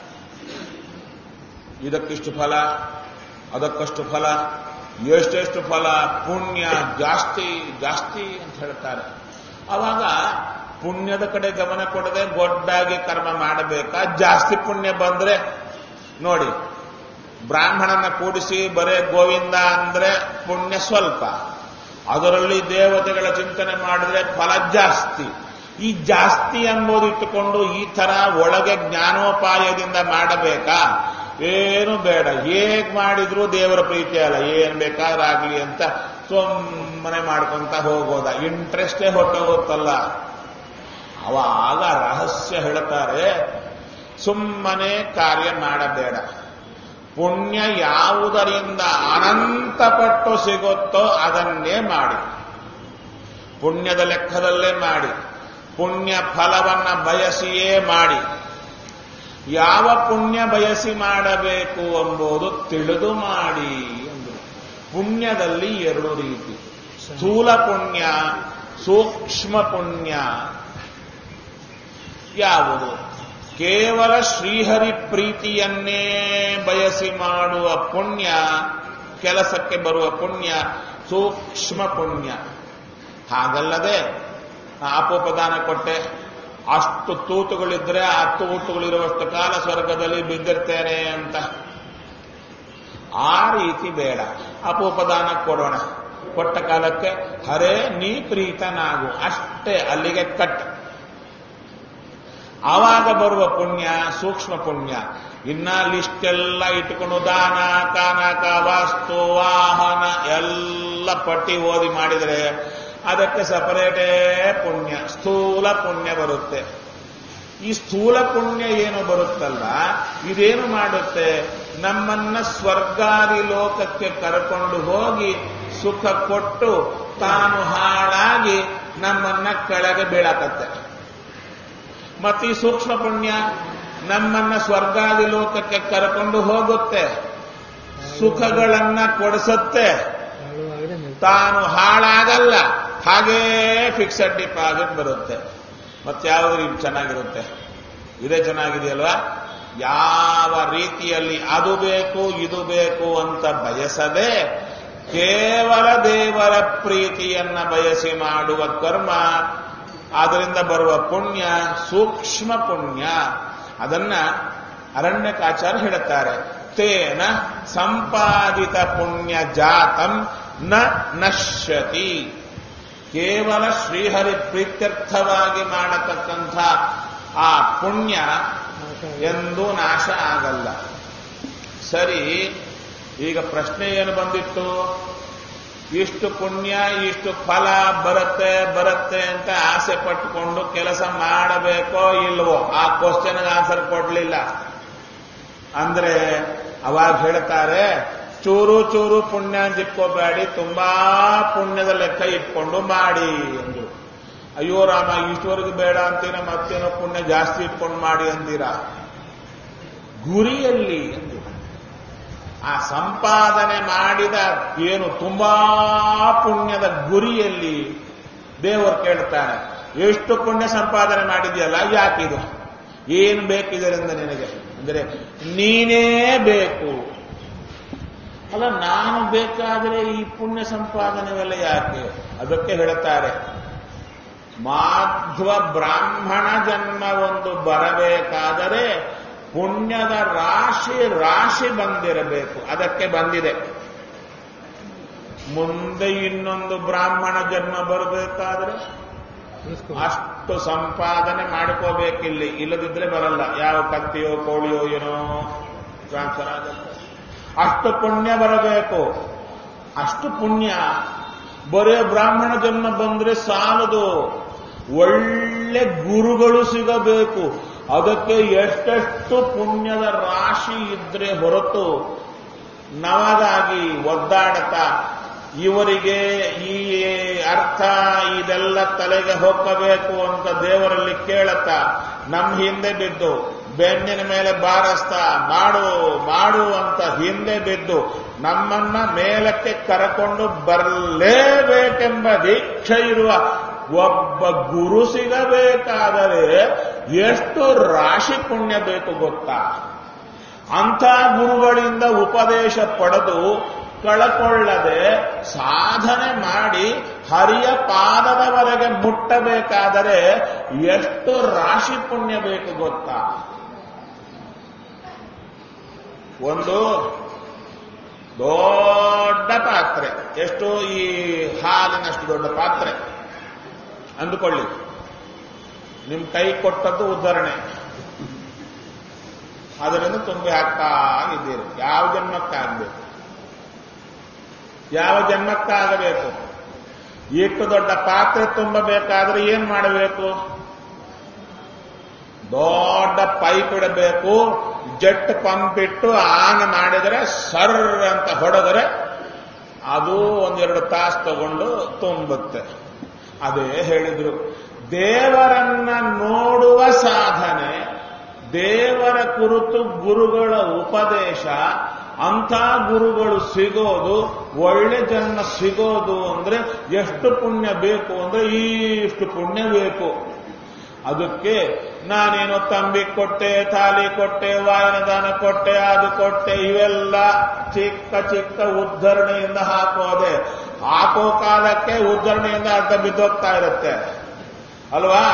ಇದಕ್ಕಿಷ್ಟು ಫಲ ಅದಕ್ಕಷ್ಟು ಫಲ ಎಷ್ಟೆಷ್ಟು ಫಲ ಪುಣ್ಯ ಜಾಸ್ತಿ ಜಾಸ್ತಿ ಅಂತ ಹೇಳ್ತಾರೆ ಅವಾಗ ಪುಣ್ಯದ ಕಡೆ ಗಮನ ಕೊಡದೆ ಗೊಡ್ಡಾಗಿ ಕರ್ಮ ಮಾಡಬೇಕಾ ಜಾಸ್ತಿ ಪುಣ್ಯ ಬಂದ್ರೆ ನೋಡಿ ಬ್ರಾಹ್ಮಣನ ಕೂಡಿಸಿ ಬರೇ ಗೋವಿಂದ ಅಂದ್ರೆ ಪುಣ್ಯ ಸ್ವಲ್ಪ ಅದರಲ್ಲಿ ದೇವತೆಗಳ ಚಿಂತನೆ ಮಾಡಿದ್ರೆ ಫಲ ಜಾಸ್ತಿ ಈ ಜಾಸ್ತಿ ಎಂಬುದು ಇಟ್ಟುಕೊಂಡು ಈ ತರ ಒಳಗೆ ಜ್ಞಾನೋಪಾಯದಿಂದ ಮಾಡಬೇಕಾ ಏನು ಬೇಡ ಹೇಗ್ ಮಾಡಿದ್ರು ದೇವರ ಪ್ರೀತಿ ಅಲ್ಲ ಏನ್ ಬೇಕಾದ್ರಾಗ್ಲಿ ಅಂತ ಸುಮ್ಮನೆ ಮಾಡ್ಕೊಂತ ಹೋಗೋದ ಇಂಟ್ರೆಸ್ಟೇ ಹೊಟ್ಟೋಗುತ್ತಲ್ಲ ಅವಾಗ ರಹಸ್ಯ ಹೇಳ್ತಾರೆ ಸುಮ್ಮನೆ ಕಾರ್ಯ ಮಾಡಬೇಡ ಪುಣ್ಯ ಯಾವುದರಿಂದ ಅನಂತಪಟ್ಟು ಸಿಗುತ್ತೋ ಅದನ್ನೇ ಮಾಡಿ ಪುಣ್ಯದ ಲೆಕ್ಕದಲ್ಲೇ ಮಾಡಿ ಪುಣ್ಯ ಫಲವನ್ನ ಬಯಸಿಯೇ ಮಾಡಿ ಯಾವ ಪುಣ್ಯ ಬಯಸಿ ಮಾಡಬೇಕು ಎಂಬುದು ತಿಳಿದು ಮಾಡಿ ಎಂದರು ಪುಣ್ಯದಲ್ಲಿ ಎರಡು ರೀತಿ ಸ್ಥೂಲ ಪುಣ್ಯ ಸೂಕ್ಷ್ಮ ಪುಣ್ಯ ಯಾವುದು ಕೇವಲ ಶ್ರೀಹರಿ ಪ್ರೀತಿಯನ್ನೇ ಬಯಸಿ ಮಾಡುವ ಪುಣ್ಯ ಕೆಲಸಕ್ಕೆ ಬರುವ ಪುಣ್ಯ ಸೂಕ್ಷ್ಮ ಪುಣ್ಯ ಹಾಗಲ್ಲದೆ ಅಪೋಪದಾನ ಕೊಟ್ಟೆ ಅಷ್ಟು ತೂತುಗಳಿದ್ರೆ ಆ ತೂತುಗಳಿರುವಷ್ಟು ಕಾಲ ಸ್ವರ್ಗದಲ್ಲಿ ಬಿದ್ದಿರ್ತೇನೆ ಅಂತ ಆ ರೀತಿ ಬೇಡ ಅಪೋಪದಾನ ಕೊಡೋಣ ಕೊಟ್ಟ ಕಾಲಕ್ಕೆ ಹರೇ ನೀ ಪ್ರೀತನಾಗು ಅಷ್ಟೇ ಅಲ್ಲಿಗೆ ಕಟ್ ಆವಾಗ ಬರುವ ಪುಣ್ಯ ಸೂಕ್ಷ್ಮ ಪುಣ್ಯ ಇನ್ನ ಲಿಸ್ಟ್ ಎಲ್ಲ ಇಟ್ಕೊಂಡು ದಾನ ಕಾನಕ ವಾಸ್ತು ವಾಹನ ಎಲ್ಲ ಪಟ್ಟಿ ಓದಿ ಮಾಡಿದರೆ ಅದಕ್ಕೆ ಸಪರೇಟೇ ಪುಣ್ಯ ಸ್ಥೂಲ ಪುಣ್ಯ ಬರುತ್ತೆ ಈ ಸ್ಥೂಲ ಪುಣ್ಯ ಏನು ಬರುತ್ತಲ್ಲ ಇದೇನು ಮಾಡುತ್ತೆ ನಮ್ಮನ್ನ ಸ್ವರ್ಗಾದಿ ಲೋಕಕ್ಕೆ ಕರ್ಕೊಂಡು ಹೋಗಿ ಸುಖ ಕೊಟ್ಟು ತಾನು ಹಾಳಾಗಿ ನಮ್ಮನ್ನ ಕೆಳಗೆ ಬೀಳಕತ್ತೆ ಮತ್ತೆ ಈ ಸೂಕ್ಷ್ಮ ಪುಣ್ಯ ನಮ್ಮನ್ನ ಸ್ವರ್ಗಾದಿ ಲೋಕಕ್ಕೆ ಕರ್ಕೊಂಡು ಹೋಗುತ್ತೆ ಸುಖಗಳನ್ನ ಕೊಡಿಸುತ್ತೆ ತಾನು ಹಾಳಾಗಲ್ಲ ಹಾಗೇ ಫಿಕ್ಸಡ್ ಡಿಪಾಸಿಟ್ ಬರುತ್ತೆ ಮತ್ಯಾವುದು ರೀತಿ ಚೆನ್ನಾಗಿರುತ್ತೆ ಇದೇ ಚೆನ್ನಾಗಿದೆಯಲ್ವಾ ಯಾವ ರೀತಿಯಲ್ಲಿ ಅದು ಬೇಕು ಇದು ಬೇಕು ಅಂತ ಬಯಸದೆ ಕೇವಲ ದೇವರ ಪ್ರೀತಿಯನ್ನ ಬಯಸಿ ಮಾಡುವ ಕರ್ಮ ಅದರಿಂದ ಬರುವ ಪುಣ್ಯ ಸೂಕ್ಷ್ಮ ಪುಣ್ಯ ಅದನ್ನ ಅರಣ್ಯಕಾಚಾರ ಹೇಳುತ್ತಾರೆ ತೇನ ಸಂಪಾದಿತ ಪುಣ್ಯ ಜಾತಂ ನ ನಶ್ಯತಿ ಕೇವಲ ಶ್ರೀಹರಿ ಪ್ರೀತ್ಯರ್ಥವಾಗಿ ಮಾಡತಕ್ಕಂಥ ಆ ಪುಣ್ಯ ಎಂದೂ ನಾಶ ಆಗಲ್ಲ ಸರಿ ಈಗ ಪ್ರಶ್ನೆ ಏನು ಬಂದಿತ್ತು ಇಷ್ಟು ಪುಣ್ಯ ಇಷ್ಟು ಫಲ ಬರುತ್ತೆ ಬರುತ್ತೆ ಅಂತ ಆಸೆ ಪಟ್ಟುಕೊಂಡು ಕೆಲಸ ಮಾಡಬೇಕೋ ಇಲ್ವೋ ಆ ಕ್ವಶನ್ಗೆ ಆನ್ಸರ್ ಕೊಡ್ಲಿಲ್ಲ ಅಂದ್ರೆ ಅವಾಗ ಹೇಳ್ತಾರೆ ಚೂರು ಚೂರು ಪುಣ್ಯ ಅಂತ ಇಟ್ಕೋಬೇಡಿ ತುಂಬಾ ಪುಣ್ಯದ ಲೆಕ್ಕ ಇಟ್ಕೊಂಡು ಮಾಡಿ ಅಂದ್ರು ಅಯ್ಯೋ ರಾಮ ಇಷ್ಟವರೆಗೂ ಬೇಡ ಅಂತೀರ ಮತ್ತೇನೋ ಪುಣ್ಯ ಜಾಸ್ತಿ ಇಟ್ಕೊಂಡು ಮಾಡಿ ಅಂತೀರಾ ಗುರಿಯಲ್ಲಿ ಅಂದ್ರು ಆ ಸಂಪಾದನೆ ಮಾಡಿದ ಏನು ತುಂಬಾ ಪುಣ್ಯದ ಗುರಿಯಲ್ಲಿ ದೇವರು ಕೇಳ್ತಾನೆ ಎಷ್ಟು ಪುಣ್ಯ ಸಂಪಾದನೆ ಮಾಡಿದೆಯಲ್ಲ ಯಾಕಿದು ಏನು ಬೇಕಿದರಿಂದ ನಿನಗೆ ಅಂದರೆ ನೀನೇ ಬೇಕು ಅಲ್ಲ ನಾನು ಬೇಕಾದರೆ ಈ ಪುಣ್ಯ ಸಂಪಾದನೆವೆಲ್ಲ ಯಾಕೆ ಅದಕ್ಕೆ ಹೇಳುತ್ತಾರೆ ಮಾಧ್ವ ಬ್ರಾಹ್ಮಣ ಜನ್ಮ ಒಂದು ಬರಬೇಕಾದರೆ ಪುಣ್ಯದ ರಾಶಿ ರಾಶಿ ಬಂದಿರಬೇಕು ಅದಕ್ಕೆ ಬಂದಿದೆ ಮುಂದೆ ಇನ್ನೊಂದು ಬ್ರಾಹ್ಮಣ ಜನ್ಮ ಬರಬೇಕಾದ್ರೆ ಅಷ್ಟು ಸಂಪಾದನೆ ಮಾಡಿಕೋಬೇಕಿಲ್ಲಿ ಇಲ್ಲದಿದ್ರೆ ಬರಲ್ಲ ಯಾವ ಕತ್ತಿಯೋ ಕೋಳಿಯೋ ಏನೋ ಟ್ರಾನ್ಸ್ಫರ್ ಆಗುತ್ತೆ ಅಷ್ಟು ಪುಣ್ಯ ಬರಬೇಕು ಅಷ್ಟು ಪುಣ್ಯ ಬರೇ ಬ್ರಾಹ್ಮಣ ಜನ್ಮ ಬಂದ್ರೆ ಸಾಲದು ಒಳ್ಳೆ ಗುರುಗಳು ಸಿಗಬೇಕು ಅದಕ್ಕೆ ಎಷ್ಟೆಷ್ಟು ಪುಣ್ಯದ ರಾಶಿ ಇದ್ರೆ ಹೊರತು ನವದಾಗಿ ಒದ್ದಾಡತಾ ಇವರಿಗೆ ಈ ಅರ್ಥ ಇದೆಲ್ಲ ತಲೆಗೆ ಹೋಗಬೇಕು ಅಂತ ದೇವರಲ್ಲಿ ಕೇಳತ್ತಾ ನಮ್ಮ ಹಿಂದೆ ಬಿದ್ದು ಬೆನ್ನಿನ ಮೇಲೆ ಬಾರಸ್ತಾ ಮಾಡು ಮಾಡು ಅಂತ ಹಿಂದೆ ಬಿದ್ದು ನಮ್ಮನ್ನ ಮೇಲಕ್ಕೆ ಕರಕೊಂಡು ಬರಲೇಬೇಕೆಂಬ ದೀಕ್ಷೆ ಇರುವ ಒಬ್ಬ ಗುರು ಸಿಗಬೇಕಾದರೆ ಎಷ್ಟು ರಾಶಿ ಪುಣ್ಯ ಬೇಕು ಗೊತ್ತಾ ಅಂಥ ಗುರುಗಳಿಂದ ಉಪದೇಶ ಪಡೆದು ಕಳಕೊಳ್ಳದೆ ಸಾಧನೆ ಮಾಡಿ ಹರಿಯ ಪಾದದವರೆಗೆ ಮುಟ್ಟಬೇಕಾದರೆ ಎಷ್ಟು ರಾಶಿ ಪುಣ್ಯ ಬೇಕು ಗೊತ್ತಾ ಒಂದು ದೊಡ್ಡ ಪಾತ್ರೆ ಎಷ್ಟು ಈ ಹಾಲಿನಷ್ಟು ದೊಡ್ಡ ಪಾತ್ರೆ ಅಂದುಕೊಳ್ಳಿ ನಿಮ್ ಕೈ ಕೊಟ್ಟದ್ದು ಉದ್ಧರಣೆ ಅದರಿಂದ ತುಂಬಿ ಹಾಕ್ತಾ ಇದ್ದೀರಿ ಯಾವ ಜನ್ಮಕ್ಕಾಗಬೇಕು ಯಾವ ಜನ್ಮಕ್ಕಾಗಬೇಕು ಇಷ್ಟು ದೊಡ್ಡ ಪಾತ್ರೆ ತುಂಬಬೇಕಾದ್ರೆ ಏನ್ ಮಾಡಬೇಕು ದೊಡ್ಡ ಪೈಪ್ ಇಡಬೇಕು ಜೆಟ್ ಪಂಪ್ ಇಟ್ಟು ಆನ್ ಮಾಡಿದರೆ ಸರ್ ಅಂತ ಹೊಡೆದರೆ ಅದು ಒಂದೆರಡು ತಾಸು ತಗೊಂಡು ತುಂಬುತ್ತೆ ಅದೇ ಹೇಳಿದ್ರು ದೇವರನ್ನ ನೋಡುವ ಸಾಧನೆ ದೇವರ ಕುರಿತು ಗುರುಗಳ ಉಪದೇಶ ಅಂಥ ಗುರುಗಳು ಸಿಗೋದು ಒಳ್ಳೆ ಜನ್ಮ ಸಿಗೋದು ಅಂದ್ರೆ ಎಷ್ಟು ಪುಣ್ಯ ಬೇಕು ಅಂದ್ರೆ ಇಷ್ಟು ಪುಣ್ಯ ಬೇಕು ಅದಕ್ಕೆ ನಾನೇನೋ ತಂಬಿ ಕೊಟ್ಟೆ ತಾಲಿ ಕೊಟ್ಟೆ ವಾಯನದಾನ ಕೊಟ್ಟೆ ಅದು ಕೊಟ್ಟೆ ಇವೆಲ್ಲ ಚಿಕ್ಕ ಚಿಕ್ಕ ಉದ್ಧರಣೆಯಿಂದ ಹಾಕೋದೆ ಹಾಕೋ ಕಾಲಕ್ಕೆ ಉದ್ಧರಣೆಯಿಂದ ಅರ್ಧ ಬಿದ್ದೋಗ್ತಾ ಇರುತ್ತೆ ಅಲ್ವಾ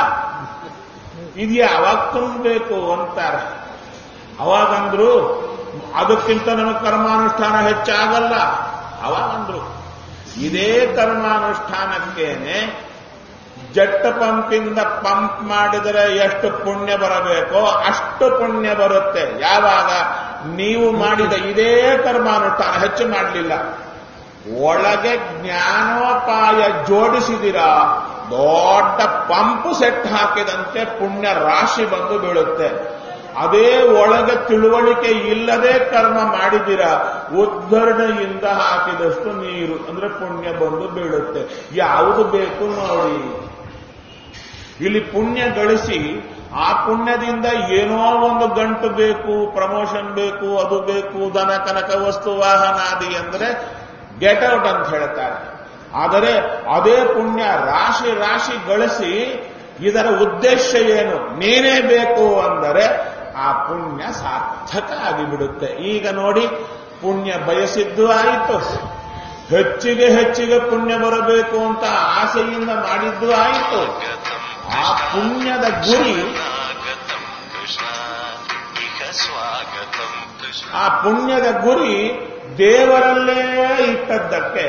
ಇದು ಯಾವಾಗ ತುಂಬಬೇಕು ಅಂತಾರೆ ಅವಾಗಂದ್ರು ಅದಕ್ಕಿಂತ ನಮಗೆ ಕರ್ಮಾನುಷ್ಠಾನ ಹೆಚ್ಚಾಗಲ್ಲ ಅವಾಗಂದ್ರು ಇದೇ ಕರ್ಮಾನುಷ್ಠಾನಕ್ಕೇನೆ ಜಟ್ ಪಂಪಿಂದ ಪಂಪ್ ಮಾಡಿದರೆ ಎಷ್ಟು ಪುಣ್ಯ ಬರಬೇಕೋ ಅಷ್ಟು ಪುಣ್ಯ ಬರುತ್ತೆ ಯಾವಾಗ ನೀವು ಮಾಡಿದ ಇದೇ ಕರ್ಮಾನುಷ್ಠಾನ ಹೆಚ್ಚು ಮಾಡಲಿಲ್ಲ ಒಳಗೆ ಜ್ಞಾನೋಪಾಯ ಜೋಡಿಸಿದಿರಾ ದೊಡ್ಡ ಪಂಪು ಸೆಟ್ ಹಾಕಿದಂತೆ ಪುಣ್ಯ ರಾಶಿ ಬಂದು ಬೀಳುತ್ತೆ ಅದೇ ಒಳಗೆ ತಿಳುವಳಿಕೆ ಇಲ್ಲದೆ ಕರ್ಮ ಮಾಡಿದಿರ ಉದ್ಧರಣೆಯಿಂದ ಹಾಕಿದಷ್ಟು ನೀರು ಅಂದ್ರೆ ಪುಣ್ಯ ಬಂದು ಬೀಳುತ್ತೆ ಯಾವುದು ಬೇಕು ನೋಡಿ ಇಲ್ಲಿ ಪುಣ್ಯ ಗಳಿಸಿ ಆ ಪುಣ್ಯದಿಂದ ಏನೋ ಒಂದು ಗಂಟು ಬೇಕು ಪ್ರಮೋಷನ್ ಬೇಕು ಅದು ಬೇಕು ದನ ಕನಕ ವಸ್ತು ವಾಹನಾದಿ ಅಂದ್ರೆ ಗೆಟ್ ಔಟ್ ಅಂತ ಹೇಳ್ತಾರೆ ಆದರೆ ಅದೇ ಪುಣ್ಯ ರಾಶಿ ರಾಶಿ ಗಳಿಸಿ ಇದರ ಉದ್ದೇಶ ಏನು ನೀನೇ ಬೇಕು ಅಂದರೆ ಆ ಪುಣ್ಯ ಸಾರ್ಥಕ ಆಗಿಬಿಡುತ್ತೆ ಈಗ ನೋಡಿ ಪುಣ್ಯ ಬಯಸಿದ್ದು ಆಯಿತು ಹೆಚ್ಚಿಗೆ ಹೆಚ್ಚಿಗೆ ಪುಣ್ಯ ಬರಬೇಕು ಅಂತ ಆಸೆಯಿಂದ ಮಾಡಿದ್ದು ಆಯಿತು ಆ ಪುಣ್ಯದ ಗುರಿ स्वागतम् कृष्ण इह स्वागतम् कृष्ण ಆ ಪುಣ್ಯದ ಗುರಿ ದೇವರಲ್ಲೇ ಇಟ್ಟದ್ದಕ್ಕೆ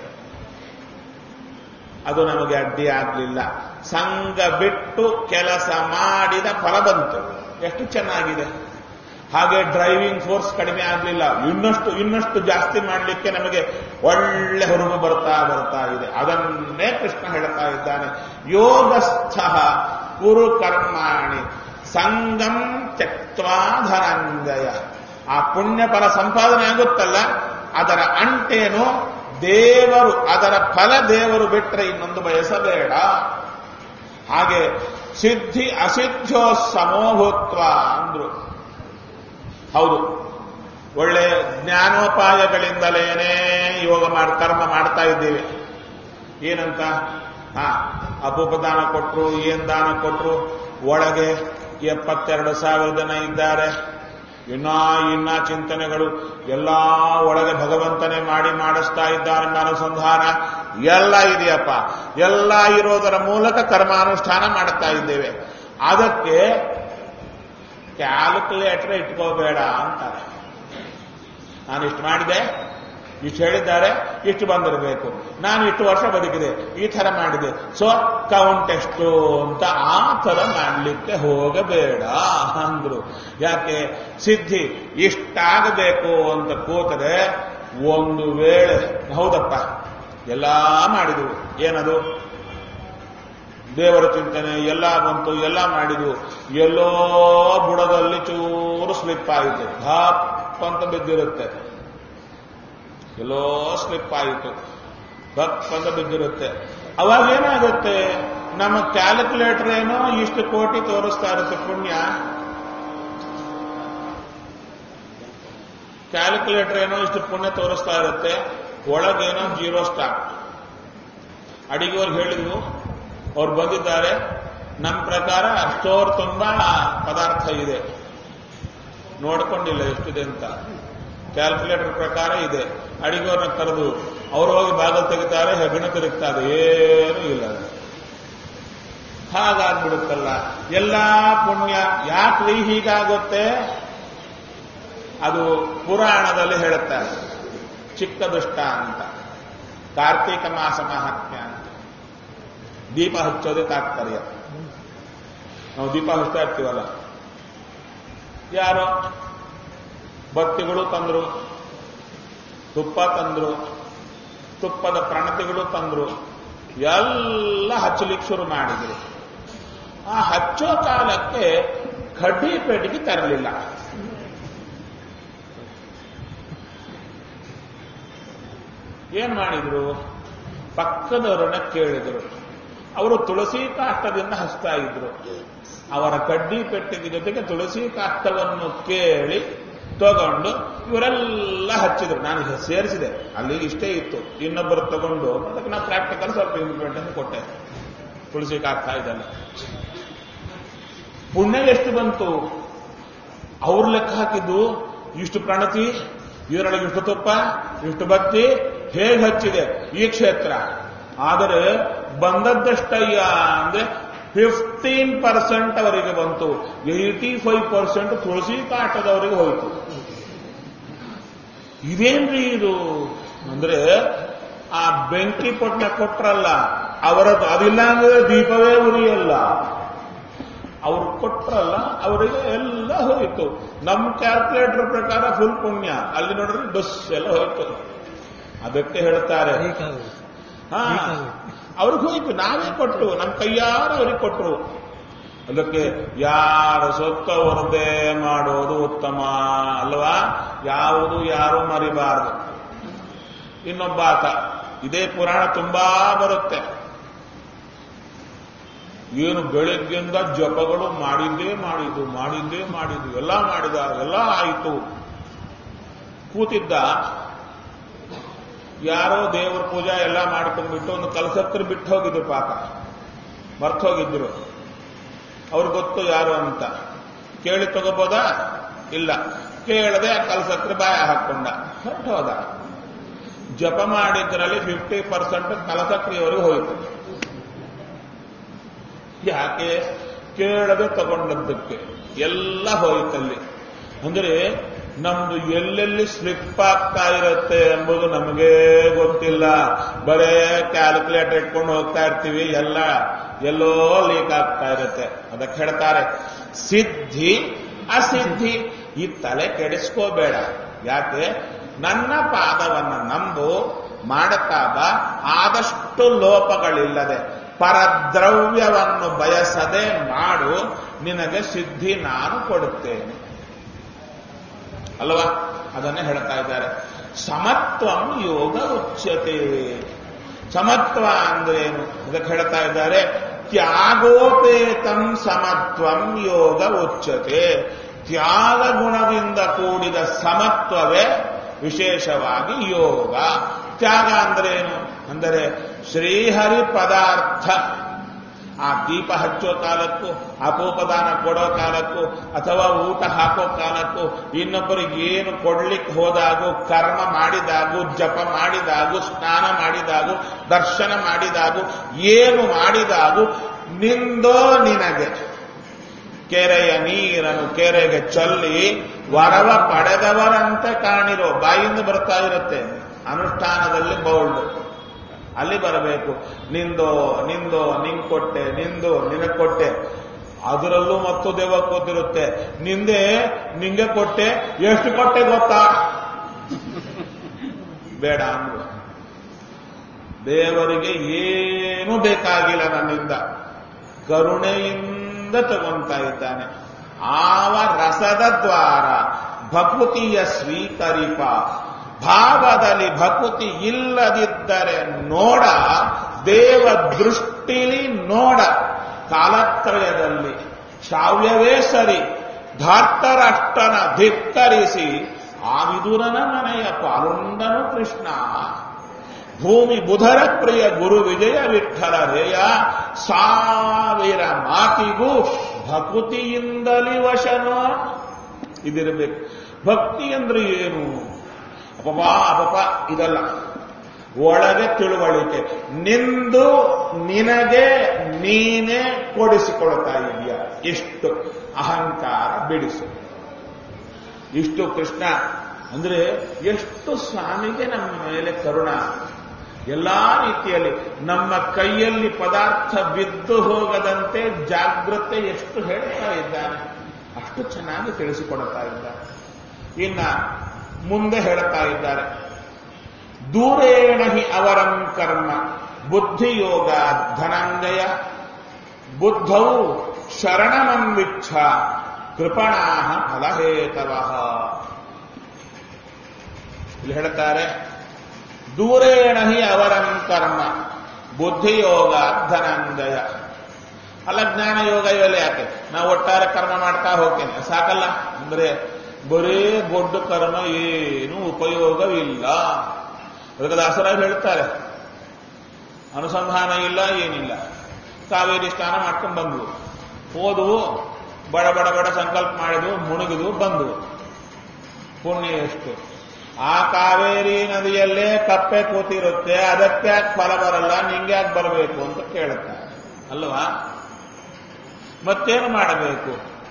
ಅದು ನಮಗೆ ಅಡ್ಡಿ ಆಗಲಿಲ್ಲ ಸಂಘ ಬಿಟ್ಟು ಕೆಲಸ ಮಾಡಿದ ಫಲ ಬಂತು ಎಷ್ಟು ಚೆನ್ನಾಗಿದೆ ಹಾಗೆ ಡ್ರೈವಿಂಗ್ ಫೋರ್ಸ್ ಕಡಿಮೆ ಆಗಲಿಲ್ಲ ಇನ್ನಷ್ಟು ಇನ್ನಷ್ಟು ಜಾಸ್ತಿ ಮಾಡಲಿಕ್ಕೆ ನಮಗೆ ಒಳ್ಳೆ ಹೊರಗು ಬರ್ತಾ ಬರ್ತಾ ಇದೆ ಅದನ್ನೇ ಕೃಷ್ಣ ಹೇಳ್ತಾ ಇದ್ದಾನೆ ಯೋಗಸ್ಥ ಕುರು ಕರ್ಮಾಣಿ ಸಂಗಂ ತ್ಯಕ್ವಾ ಧನಂಜಯ ಆ ಪುಣ್ಯ ಫಲ ಸಂಪಾದನೆ ಆಗುತ್ತಲ್ಲ ಅದರ ಅಂಟೇನು ದೇವರು ಅದರ ಫಲ ದೇವರು ಬಿಟ್ಟರೆ ಇನ್ನೊಂದು ಬಯಸಬೇಡ ಹಾಗೆ ಸಿದ್ಧಿ ಅಸಿದ್ಧೋ ಸಮೋಭೂತ್ವ ಅಂದ್ರು ಹೌದು ಒಳ್ಳೆ ಜ್ಞಾನೋಪಾಯಗಳಿಂದಲೇನೇ ಯೋಗ ಮಾಡಿ ಕರ್ಮ ಮಾಡ್ತಾ ಇದ್ದೀವಿ ಏನಂತ ಹಾ ಅಪೂಪದಾನ ಕೊಟ್ರು ಏನ್ ದಾನ ಕೊಟ್ರು ಒಳಗೆ ಎಪ್ಪತ್ತೆರಡು ಸಾವಿರ ಜನ ಇದ್ದಾರೆ ಇನ್ನ ಇನ್ನ ಚಿಂತನೆಗಳು ಎಲ್ಲಾ ಒಳಗೆ ಭಗವಂತನೇ ಮಾಡಿ ಮಾಡಿಸ್ತಾ ಇದ್ದಾನೆ ಅನುಸಂಧಾನ ಎಲ್ಲ ಇದೆಯಪ್ಪ ಎಲ್ಲ ಇರೋದರ ಮೂಲಕ ಕರ್ಮಾನುಷ್ಠಾನ ಮಾಡುತ್ತಾ ಇದ್ದೇವೆ ಅದಕ್ಕೆ ಕ್ಯಾಲ್ಕುಲೇಟರ್ ಇಟ್ಕೋಬೇಡ ಅಂತಾರೆ ನಾನು ಇಷ್ಟು ಮಾಡಿದೆ ಇಷ್ಟು ಹೇಳಿದ್ದಾರೆ ಇಷ್ಟು ಬಂದಿರಬೇಕು ನಾನು ಇಷ್ಟು ವರ್ಷ ಬದುಕಿದೆ ಈ ತರ ಮಾಡಿದೆ ಸೊ ಕೌಂಟ್ ಎಷ್ಟು ಅಂತ ಆ ತರ ಮಾಡಲಿಕ್ಕೆ ಹೋಗಬೇಡ ಅಂದ್ರು ಯಾಕೆ ಸಿದ್ಧಿ ಇಷ್ಟಾಗಬೇಕು ಅಂತ ಕೂತರೆ ಒಂದು ವೇಳೆ ಹೌದಪ್ಪ ಎಲ್ಲ ಮಾಡಿದವು ಏನದು ದೇವರ ಚಿಂತನೆ ಎಲ್ಲ ಬಂತು ಎಲ್ಲ ಮಾಡಿದ್ವು ಎಲ್ಲೋ ಬುಡದಲ್ಲಿ ಚೂರು ಸ್ಲಿಪ್ ಆಯಿತು ಧಾಪ್ ಅಂತ ಬಿದ್ದಿರುತ್ತೆ ಎಲ್ಲೋ ಸ್ಲಿಪ್ ಆಯಿತು ಭಕ್ ಅಂತ ಬಿದ್ದಿರುತ್ತೆ ಅವಾಗ ಏನಾಗುತ್ತೆ ನಮ್ಮ ಕ್ಯಾಲ್ಕುಲೇಟರ್ ಏನೋ ಇಷ್ಟು ಕೋಟಿ ತೋರಿಸ್ತಾ ಇರುತ್ತೆ ಪುಣ್ಯ ಕ್ಯಾಲ್ಕುಲೇಟರ್ ಏನೋ ಇಷ್ಟು ಪುಣ್ಯ ತೋರಿಸ್ತಾ ಇರುತ್ತೆ ಒಳಗೇನೋ ಜೀರೋ ಸ್ಟಾಕ್ ಅಡಿಗೆಯವ್ರಿಗೆ ಹೇಳಿದ್ವು ಅವ್ರು ಬಂದಿದ್ದಾರೆ ನಮ್ಮ ಪ್ರಕಾರ ಸ್ಟೋರ್ ತುಂಬಾ ಪದಾರ್ಥ ಇದೆ ನೋಡ್ಕೊಂಡಿಲ್ಲ ಎಷ್ಟಿದೆ ಅಂತ ಕ್ಯಾಲ್ಕುಲೇಟರ್ ಪ್ರಕಾರ ಇದೆ ಅಡಿಗೆಯವ್ರನ್ನ ಕರೆದು ಅವ್ರು ಹೋಗಿ ಬಾಗಲ್ ತೆಗಿತಾರೆ ಹೆಗಣ ತಿರುಗ್ತಾರೆ ಏನೂ ಇಲ್ಲ ಅದು. ಹಾಗಾಗ್ಬಿಡುತ್ತಲ್ಲ ಎಲ್ಲಾ ಪುಣ್ಯ ಯಾಕೆ ಹೀಗಾಗುತ್ತೆ ಅದು ಪುರಾಣದಲ್ಲಿ ಹೇಳುತ್ತಾರೆ ಚಿಕ್ಕ ದುಷ್ಟ ಅಂತ ಕಾರ್ತೀಕ ಮಾಸ ಮಹಾತ್ಮ್ಯ ಅಂತ ದೀಪ ಹಚ್ಚೋದೇ ತಾತ್ಪರ್ಯ ನಾವು ದೀಪ ಹಚ್ತಾ ಇರ್ತೀವಲ್ಲ ಯಾರೋ ಭಕ್ತಿಗಳು ತಂದ್ರು ತುಪ್ಪ ತಂದ್ರು ತುಪ್ಪದ ಪ್ರಣತಿಗಳು ತಂದ್ರು ಎಲ್ಲ ಹಚ್ಚಲಿಕ್ಕೆ ಶುರು ಮಾಡಿದ್ರು ಆ ಹಚ್ಚೋ ಕಾಲಕ್ಕೆ ಕಡ್ಡಿ ಪೆಟ್ಟಿಗೆ ತರಲಿಲ್ಲ ಏನ್ ಮಾಡಿದ್ರು ಪಕ್ಕದವರನ್ನ ಕೇಳಿದ್ರು ಅವರು ತುಳಸಿ ಕಾಷ್ಟದಿಂದ ಹಚ್ತಾ ಇದ್ರು ಅವರ ಕಡ್ಡಿ ಪೆಟ್ಟಿಗೆ ಜೊತೆಗೆ ತುಳಸಿ ಕಾಷ್ಟವನ್ನು ಕೇಳಿ ತಗೊಂಡು ಇವರೆಲ್ಲ ಹಚ್ಚಿದ್ರು ನಾನು ಸೇರಿಸಿದೆ ಅಲ್ಲಿ ಇಷ್ಟೇ ಇತ್ತು ಇನ್ನೊಬ್ಬರು ತಗೊಂಡು ಅದಕ್ಕೆ ನಾನು ಪ್ರಾಕ್ಟಿಕಲ್ ಸ್ವಲ್ಪ ಇಂಪ್ಲಿಮೆಂಟ್ ಕೊಟ್ಟೆ ತುಳಸಿ ಕಾಷ್ಟ ಇದೆಲ್ಲ ಪುಣ್ಯ ಎಷ್ಟು ಬಂತು ಅವ್ರು ಲೆಕ್ಕ ಹಾಕಿದ್ದು ಇಷ್ಟು ಪ್ರಣತಿ ಇದರೊಳಗೆ ಇಷ್ಟು ತುಪ್ಪ ಇಷ್ಟು ಭಕ್ತಿ ಹೇಗೆ ಹಚ್ಚಿದೆ ಈ ಕ್ಷೇತ್ರ ಆದರೆ ಬಂದದ್ದಷ್ಟಯ್ಯ ಅಂದ್ರೆ ಫಿಫ್ಟೀನ್ ಪರ್ಸೆಂಟ್ ಅವರಿಗೆ ಬಂತು ಏಯ್ಟಿ ಫೈವ್ ಪರ್ಸೆಂಟ್ ತುಳಸಿ ಕಾಟದವರಿಗೆ ಹೋಯಿತು ಇದೇನ್ರಿ ಇದು ಅಂದ್ರೆ ಆ ಬೆಂಕಿ ಪೊಟ್ನ ಕೊಟ್ರಲ್ಲ ಅವರದ್ದು ಅದಿಲ್ಲ ಅಂದ್ರೆ ದೀಪವೇ ಉರಿಯಲ್ಲ ಅವ್ರು ಕೊಟ್ರಲ್ಲ ಅವರಿಗೆ ಎಲ್ಲ ಹೋಯಿತು ನಮ್ಮ ಕ್ಯಾಲ್ಕುಲೇಟರ್ ಪ್ರಕಾರ ಫುಲ್ ಪುಣ್ಯ ಅಲ್ಲಿ ನೋಡ್ರಿ ಬಸ್ ಎಲ್ಲ ಹೋಯ್ತು ಅದಕ್ಕೆ ಹೇಳ್ತಾರೆ ಹಾ ಅವ್ರಿಗೆ ಹೋಯ್ತು ನಾವೇ ಕೊಟ್ಟು ನಮ್ಮ ಕೈಯಾರ ಅವ್ರಿಗೆ ಕೊಟ್ಟರು ಅದಕ್ಕೆ ಯಾರ ಸೊತ್ತು ಅವರದ್ದೇ ಮಾಡೋದು ಉತ್ತಮ ಅಲ್ವಾ ಯಾವುದು ಯಾರು ಮರಿಬಾರದು ಇನ್ನೊಬ್ಬ ಆತ ಇದೇ ಪುರಾಣ ತುಂಬಾ ಬರುತ್ತೆ ಏನು ಬೆಳಗ್ಗಿಂದ ಜಪಗಳು ಮಾಡಿದ್ದೇ ಮಾಡಿದ್ದು ಮಾಡಿದ್ದೇ ಮಾಡಿದ್ದು ಎಲ್ಲ ಮಾಡಿದ ಎಲ್ಲ ಆಯಿತು ಕೂತಿದ್ದ ಯಾರೋ ದೇವರ ಪೂಜಾ ಎಲ್ಲ ಮಾಡ್ಕೊಂಡ್ಬಿಟ್ಟು ಒಂದು ಕಲಸತ್ರ ಬಿಟ್ಟು ಹೋಗಿದ್ರು ಪಾಪ ಮರ್ತು ಹೋಗಿದ್ರು ಅವ್ರು ಗೊತ್ತು ಯಾರು ಅಂತ ಕೇಳಿ ತಗೋಬೋದಾ ಇಲ್ಲ ಕೇಳದೆ ಆ ಕಲಸತ್ರ ಬಾಯ ಹಾಕೊಂಡ ಹೊರಟು ಹೋದ ಜಪ ಮಾಡಿದ್ರಲ್ಲಿ ಫಿಫ್ಟಿ ಪರ್ಸೆಂಟ್ ಕಲಸಕ್ರಿಯವರೆಗೆ ಹೋಯಿತು ಯಾಕೆ ಕೇಳದೆ ತಗೊಂಡದ್ದಕ್ಕೆ ಎಲ್ಲ ಹೋಯಿತಲ್ಲಿ ಅಂದರೆ ನಮ್ದು ಎಲ್ಲೆಲ್ಲಿ ಸ್ಲಿಪ್ ಆಗ್ತಾ ಇರುತ್ತೆ ಎಂಬುದು ನಮಗೇ ಗೊತ್ತಿಲ್ಲ ಬರೇ ಕ್ಯಾಲ್ಕುಲೇಟರ್ ಇಟ್ಕೊಂಡು ಹೋಗ್ತಾ ಇರ್ತೀವಿ ಎಲ್ಲ ಎಲ್ಲೋ ಲೀಕ್ ಆಗ್ತಾ ಇರುತ್ತೆ ಅದಕ್ಕೆ ಹೇಳ್ತಾರೆ ಸಿದ್ಧಿ ಅಸಿದ್ಧಿ ಈ ತಲೆ ಕೆಡಿಸ್ಕೋಬೇಡ ಯಾಕೆ ನನ್ನ ಪಾದವನ್ನು ನಂಬು ಮಾಡುತ್ತಾ ಬಾ ಆದಷ್ಟು ಲೋಪಗಳಿಲ್ಲದೆ ಪರದ್ರವ್ಯವನ್ನು ಬಯಸದೆ ಮಾಡು ನಿನಗೆ ಸಿದ್ಧಿ ನಾನು ಕೊಡುತ್ತೇನೆ ಅಲ್ವಾ ಅದನ್ನೇ ಹೇಳ್ತಾ ಇದ್ದಾರೆ ಸಮತ್ವಂ ಯೋಗ ಉಚ್ಯತೆ ಸಮತ್ವ ಅಂದ್ರೆ ಏನು ಇದಕ್ಕೆ ಹೇಳ್ತಾ ಇದ್ದಾರೆ ತ್ಯಾಗೋಪೇತಂ ಸಮತ್ವಂ ಯೋಗ ಉಚ್ಯತೆ ತ್ಯಾಗ ಗುಣದಿಂದ ಕೂಡಿದ ಸಮತ್ವವೇ ವಿಶೇಷವಾಗಿ ಯೋಗ ತ್ಯಾಗ ಅಂದ್ರೆ ಏನು ಅಂದರೆ ಶ್ರೀಹರಿ ಪದಾರ್ಥ ಆ ದೀಪ ಹಚ್ಚೋ ಕಾಲಕ್ಕೂ ಅಪೋಪದಾನ ಕೊಡೋ ಕಾಲಕ್ಕೂ ಅಥವಾ ಊಟ ಹಾಕೋ ಕಾಲಕ್ಕೂ ಇನ್ನೊಬ್ಬರಿಗೆ ಏನು ಕೊಡ್ಲಿಕ್ಕೆ ಹೋದಾಗೂ ಕರ್ಮ ಮಾಡಿದಾಗೂ ಜಪ ಮಾಡಿದಾಗೂ ಸ್ನಾನ ಮಾಡಿದಾಗೂ ದರ್ಶನ ಮಾಡಿದಾಗೂ ಏನು ಮಾಡಿದಾಗೂ ನಿಂದೋ ನಿನಗೆ ಕೆರೆಯ ನೀರನ್ನು ಕೆರೆಗೆ ಚೊಲ್ಲಿ ವರವ ಪಡೆದವರಂತೆ ಕಾಣಿರೋ ಬಾಯಿಂದ ಬರ್ತಾ ಇರುತ್ತೆ ಅನುಷ್ಠಾನದಲ್ಲಿ ಬೌಲ್ಡ್ ಅಲ್ಲಿ ಬರಬೇಕು ನಿಂದೋ ನಿಂದೋ ನಿಂಗ್ ಕೊಟ್ಟೆ ನಿಂದು ನಿನಗ್ ಕೊಟ್ಟೆ ಅದರಲ್ಲೂ ಮತ್ತು ದೇವ ಗೊತ್ತಿರುತ್ತೆ ನಿಂದೆ ನಿಂಗೆ ಕೊಟ್ಟೆ ಎಷ್ಟು ಕೊಟ್ಟೆ ಗೊತ್ತಾ ಬೇಡ ಅಂದ್ರು ದೇವರಿಗೆ ಏನೂ ಬೇಕಾಗಿಲ್ಲ ನನ್ನಿಂದ ಕರುಣೆಯಿಂದ ತಗೊಂತಾ ಇದ್ದಾನೆ ಆವ ರಸದ ದ್ವಾರ ಭಕುತಿಯ ಸ್ವೀಕರಿಪ ಭಾವದಲ್ಲಿ ಭಕುತಿ ಇಲ್ಲದಿದ್ದರೆ ನೋಡ ದೇವ ದೃಷ್ಟಿಲಿ ನೋಡ ಕಾಲತ್ರಯದಲ್ಲಿ ಶ್ರಾವ್ಯವೇ ಸರಿ ಧಾರ್ತರಾಷ್ಟ್ರನ ಧಿಕ್ಕರಿಸಿ ಆ ವಿದುರನ ಮನೆಯ ಪಾಲುಂಡನು ಕೃಷ್ಣ ಭೂಮಿ ಬುಧರ ಪ್ರಿಯ ಗುರು ವಿಜಯ ವಿಠಲ ರೇಯ ಸಾವಿರ ಮಾತಿಗೂ ಭಕುತಿಯಿಂದಲಿ ವಶನೋ ಇದಿರಬೇಕು ಭಕ್ತಿ ಅಂದ್ರೆ ಏನು ಅಪಪ ಅಪಪ ಇದಲ್ಲ ಒಳಗೆ ತಿಳುವಳಿಕೆ ನಿಂದು ನಿನಗೆ ನೀನೇ ಕೊಡಿಸಿಕೊಳ್ತಾ ಇದೆಯಾ ಇಷ್ಟು ಅಹಂಕಾರ ಬಿಡಿಸು ಇಷ್ಟು ಕೃಷ್ಣ ಅಂದ್ರೆ ಎಷ್ಟು ಸ್ವಾಮಿಗೆ ನಮ್ಮ ಮೇಲೆ ಕರುಣ ಎಲ್ಲಾ ರೀತಿಯಲ್ಲಿ ನಮ್ಮ ಕೈಯಲ್ಲಿ ಪದಾರ್ಥ ಬಿದ್ದು ಹೋಗದಂತೆ ಜಾಗ್ರತೆ ಎಷ್ಟು ಹೇಳ್ತಾ ಇದ್ದಾನೆ ಅಷ್ಟು ಚೆನ್ನಾಗಿ ತಿಳಿಸಿಕೊಡ್ತಾ ಇದ್ದಾನೆ ಇನ್ನ ಮುಂದೆ ಹೇಳ್ತಾ ಇದ್ದಾರೆ ದೂರೇಣ ಹಿ ಅವರಂ ಕರ್ಮ ಬುದ್ಧಿಯೋಗ ಧನಂಜಯ ಬುದ್ಧೌ ಶರಣಮನ್ವಿಚ್ಛ ಕೃಪಣಾ ಫಲಹೇತವ ಇಲ್ಲಿ ಹೇಳ್ತಾರೆ ದೂರೇಣ ಹಿ ಅವರಂ ಕರ್ಮ ಬುದ್ಧಿಯೋಗ ಧನಂಜಯ ಅಲ್ಲ ಜ್ಞಾನ ಯೋಗ ಇವೆಲ್ಲ ಯಾಕೆ ನಾವು ಒಟ್ಟಾರೆ ಕರ್ಮ ಮಾಡ್ತಾ ಹೋಗ್ತೇನೆ ಸಾಕಲ್ಲ ಅಂದ್ರೆ ಬರೇ ದೊಡ್ಡ ಕರ್ಮ ಏನು ಉಪಯೋಗವಿಲ್ಲ ಅದಕ್ಕೆ ದಾಸರಾಜ್ ಹೇಳ್ತಾರೆ ಅನುಸಂಧಾನ ಇಲ್ಲ ಏನಿಲ್ಲ ಕಾವೇರಿ ಸ್ನಾನ ಮಾಡ್ಕೊಂಡು ಬಂದ್ವು ಹೋದವು ಬಡ ಬಡ ಬಡ ಸಂಕಲ್ಪ ಮಾಡಿದ್ವು ಮುಳುಗಿದ್ವು ಬಂದವು ಪುಣ್ಯ ಎಷ್ಟು ಆ ಕಾವೇರಿ ನದಿಯಲ್ಲೇ ಕಪ್ಪೆ ಕೂತಿರುತ್ತೆ ಅದಕ್ಕೆ ಯಾಕೆ ಫಲ ಬರಲ್ಲ ನಿಂಗ್ಯಾಕೆ ಬರಬೇಕು ಅಂತ ಕೇಳುತ್ತಾರೆ ಅಲ್ವಾ ಮತ್ತೇನು ಮಾಡಬೇಕು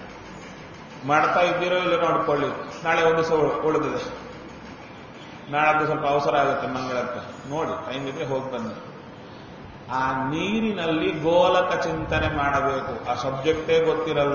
ಮಾಡ್ತಾ ಇದ್ದೀರೋ ಇಲ್ಲ ನೋಡ್ಕೊಳ್ಳಿ ನಾಳೆ ಒಂದು ದಿವಸ ಉಳಿದಿದೆ ನಾಳದ್ದು ಸ್ವಲ್ಪ ಅವಸರ ಆಗುತ್ತೆ ಮಂಗಳಕ್ಕೆ ನೋಡಿ ಟೈಮ್ ಇದ್ರೆ ಹೋಗಿ ಬನ್ನಿ ಆ ನೀರಿನಲ್ಲಿ ಗೋಲಕ ಚಿಂತನೆ ಮಾಡಬೇಕು ಆ ಸಬ್ಜೆಕ್ಟೇ ಗೊತ್ತಿರಲ್ಲ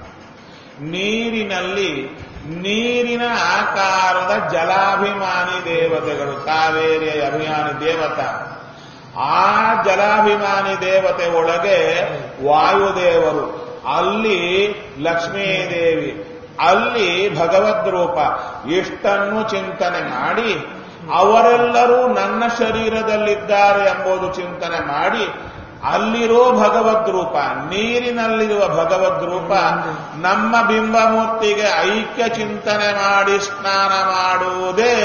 ನೀರಿನಲ್ಲಿ ನೀರಿನ ಆಕಾರದ ಜಲಾಭಿಮಾನಿ ದೇವತೆಗಳು ಕಾವೇರಿಯ ಅಭಿಮಾನಿ ದೇವತ ಆ ಜಲಾಭಿಮಾನಿ ದೇವತೆ ಒಳಗೆ ವಾಯುದೇವರು ಅಲ್ಲಿ ಲಕ್ಷ್ಮೀದೇವಿ ಅಲ್ಲಿ ಭಗವದ್ ರೂಪ ಇಷ್ಟನ್ನು ಚಿಂತನೆ ಮಾಡಿ ಅವರೆಲ್ಲರೂ ನನ್ನ ಶರೀರದಲ್ಲಿದ್ದಾರೆ ಎಂಬುದು ಚಿಂತನೆ ಮಾಡಿ ಅಲ್ಲಿರೋ ಭಗವದ್ ರೂಪ ನೀರಿನಲ್ಲಿರುವ ಭಗವದ್ ರೂಪ ನಮ್ಮ ಬಿಂಬಮೂರ್ತಿಗೆ ಐಕ್ಯ ಚಿಂತನೆ ಮಾಡಿ ಸ್ನಾನ ಮಾಡುವುದೇ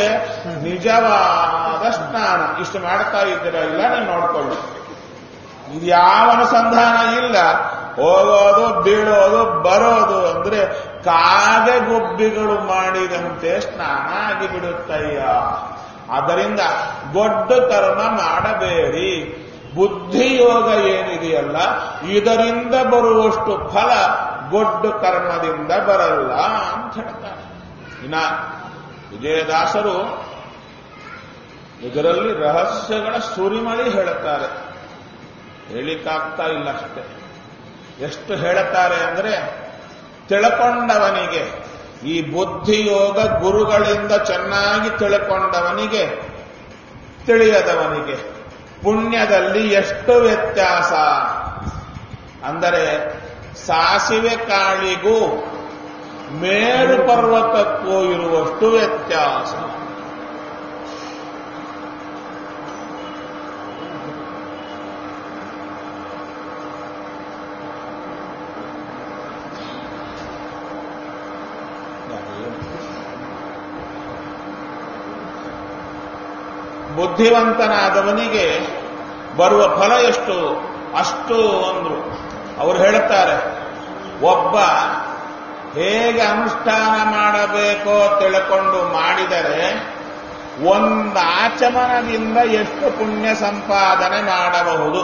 ನಿಜವಾದ ಸ್ನಾನ ಇಷ್ಟು ಮಾಡ್ತಾ ಇದ್ದೀರಾ ಇಲ್ಲ ನೀವು ನೋಡ್ಕೊಳ್ಳಿ ಇದು ಯಾವ ಅನುಸಂಧಾನ ಇಲ್ಲ ಹೋಗೋದು ಬೀಳೋದು ಬರೋದು ಅಂದ್ರೆ ಕಾಗೆ ಗುಬ್ಬಿಗಳು ಮಾಡಿದಂತೆ ಸ್ನಾನ ಆಗಿಬಿಡುತ್ತಯ್ಯ ಆದ್ದರಿಂದ ದೊಡ್ಡ ಕರ್ಮ ಮಾಡಬೇಡಿ ಬುದ್ಧಿಯೋಗ ಏನಿದೆಯಲ್ಲ ಇದರಿಂದ ಬರುವಷ್ಟು ಫಲ ದೊಡ್ಡ ಕರ್ಮದಿಂದ ಬರಲ್ಲ ಅಂತ ಹೇಳ್ತಾರೆ ಇನ್ನ ವಿಜಯದಾಸರು ಇದರಲ್ಲಿ ರಹಸ್ಯಗಳ ಸುರಿಮಳಿ ಹೇಳುತ್ತಾರೆ ಹೇಳಿಕ್ಕಾಗ್ತಾ ಇಲ್ಲ ಅಷ್ಟೇ ಎಷ್ಟು ಹೇಳುತ್ತಾರೆ ಅಂದ್ರೆ ತಿಳ್ಕೊಂಡವನಿಗೆ ಈ ಬುದ್ಧಿಯೋಗ ಗುರುಗಳಿಂದ ಚೆನ್ನಾಗಿ ತಿಳ್ಕೊಂಡವನಿಗೆ ತಿಳಿಯದವನಿಗೆ ಪುಣ್ಯದಲ್ಲಿ ಎಷ್ಟು ವ್ಯತ್ಯಾಸ ಅಂದರೆ ಸಾಸಿವೆ ಕಾಳಿಗೂ ಮೇರು ಪರ್ವತಕ್ಕೂ ಇರುವಷ್ಟು ವ್ಯತ್ಯಾಸ ಬುದ್ಧಿವಂತನಾದವನಿಗೆ ಬರುವ ಫಲ ಎಷ್ಟು ಅಷ್ಟು ಅಂದ್ರು ಅವರು ಹೇಳುತ್ತಾರೆ ಒಬ್ಬ ಹೇಗೆ ಅನುಷ್ಠಾನ ಮಾಡಬೇಕೋ ತಿಳ್ಕೊಂಡು ಮಾಡಿದರೆ ಒಂದು ಆಚಮನದಿಂದ ಎಷ್ಟು ಪುಣ್ಯ ಸಂಪಾದನೆ ಮಾಡಬಹುದು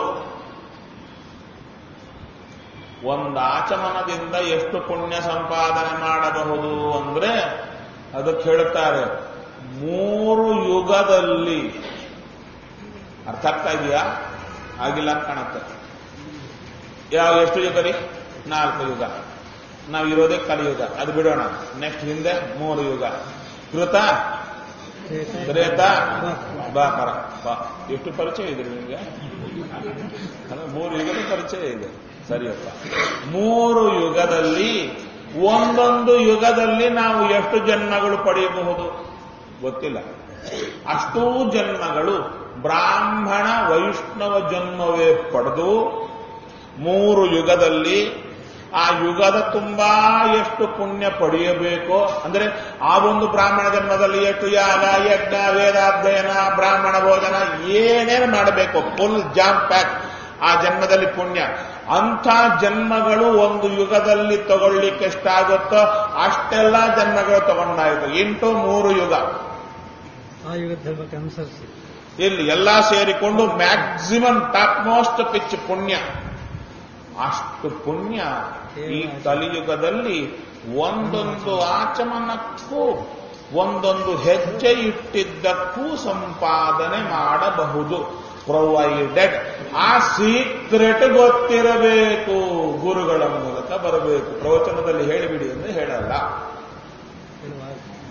ಒಂದು ಆಚಮನದಿಂದ ಎಷ್ಟು ಪುಣ್ಯ ಸಂಪಾದನೆ ಮಾಡಬಹುದು ಅಂದ್ರೆ ಅದಕ್ಕೆ ಹೇಳುತ್ತಾರೆ ಮೂರು ಯುಗದಲ್ಲಿ ಅರ್ಥ ಆಗ್ತಾ ಇದೆಯಾ ಆಗಿಲ್ಲ ಅಂತ ಕಾಣುತ್ತೆ ಯಾವ ಎಷ್ಟು ಯುಗ ರೀ ನಾಲ್ಕು ಯುಗ ನಾವು ಇರೋದೇ ಕಲಿಯುಗ ಅದು ಬಿಡೋಣ ನೆಕ್ಸ್ಟ್ ಹಿಂದೆ ಮೂರು ಯುಗ ಕೃತ ತ್ರೇತ ಬಾಕರ ಬಾ ಎಷ್ಟು ಪರಿಚಯ ಇದೆ ನಿಮಗೆ ಅಲ್ಲ ಮೂರು ಯುಗದ ಪರಿಚಯ ಇದೆ ಸರಿಯಪ್ಪ ಮೂರು ಯುಗದಲ್ಲಿ ಒಂದೊಂದು ಯುಗದಲ್ಲಿ ನಾವು ಎಷ್ಟು ಜನ್ಮಗಳು ಪಡೆಯಬಹುದು ಗೊತ್ತಿಲ್ಲ ಅಷ್ಟೂ ಜನ್ಮಗಳು ಬ್ರಾಹ್ಮಣ ವೈಷ್ಣವ ಜನ್ಮವೇ ಪಡೆದು ಮೂರು ಯುಗದಲ್ಲಿ ಆ ಯುಗದ ತುಂಬಾ ಎಷ್ಟು ಪುಣ್ಯ ಪಡೆಯಬೇಕೋ ಅಂದ್ರೆ ಆ ಒಂದು ಬ್ರಾಹ್ಮಣ ಜನ್ಮದಲ್ಲಿ ಎಷ್ಟು ಯಾಗ ಯಜ್ಞ ವೇದಾಧ್ಯಯನ ಬ್ರಾಹ್ಮಣ ಭೋಜನ ಏನೇನು ಮಾಡಬೇಕು ಫುಲ್ ಜಾಮ್ ಪ್ಯಾಕ್ ಆ ಜನ್ಮದಲ್ಲಿ ಪುಣ್ಯ ಅಂಥ ಜನ್ಮಗಳು ಒಂದು ಯುಗದಲ್ಲಿ ತಗೊಳ್ಳಿಕ್ಕೆ ಎಷ್ಟಾಗುತ್ತೋ ಅಷ್ಟೆಲ್ಲ ಜನ್ಮಗಳು ತಗೊಂಡಾಯಿತು ಎಂಟು ಮೂರು ಯುಗ ಆ ಯುಗದ ಧರ್ಮಕ್ಕೆ ಅನುಸರಿಸಿ ಇಲ್ಲಿ ಎಲ್ಲಾ ಸೇರಿಕೊಂಡು ಮ್ಯಾಕ್ಸಿಮಮ್ ಟಾಪ್ ಮೋಸ್ಟ್ ಪಿಚ್ ಪುಣ್ಯ ಅಷ್ಟು ಪುಣ್ಯ ಈ ಕಲಿಯುಗದಲ್ಲಿ ಒಂದೊಂದು ಆಚಮನಕ್ಕೂ ಒಂದೊಂದು ಹೆಜ್ಜೆ ಇಟ್ಟಿದ್ದಕ್ಕೂ ಸಂಪಾದನೆ ಮಾಡಬಹುದು ಪ್ರೊವೈಡೆಡ್ ಆ ಸೀಕ್ರೆಟ್ ಗೊತ್ತಿರಬೇಕು ಗುರುಗಳ ಮೂಲಕ ಬರಬೇಕು ಪ್ರವಚನದಲ್ಲಿ ಹೇಳಿಬಿಡಿ ಅಂದ್ರೆ ಹೇಳಲ್ಲ ಹೇಳುವಾಗ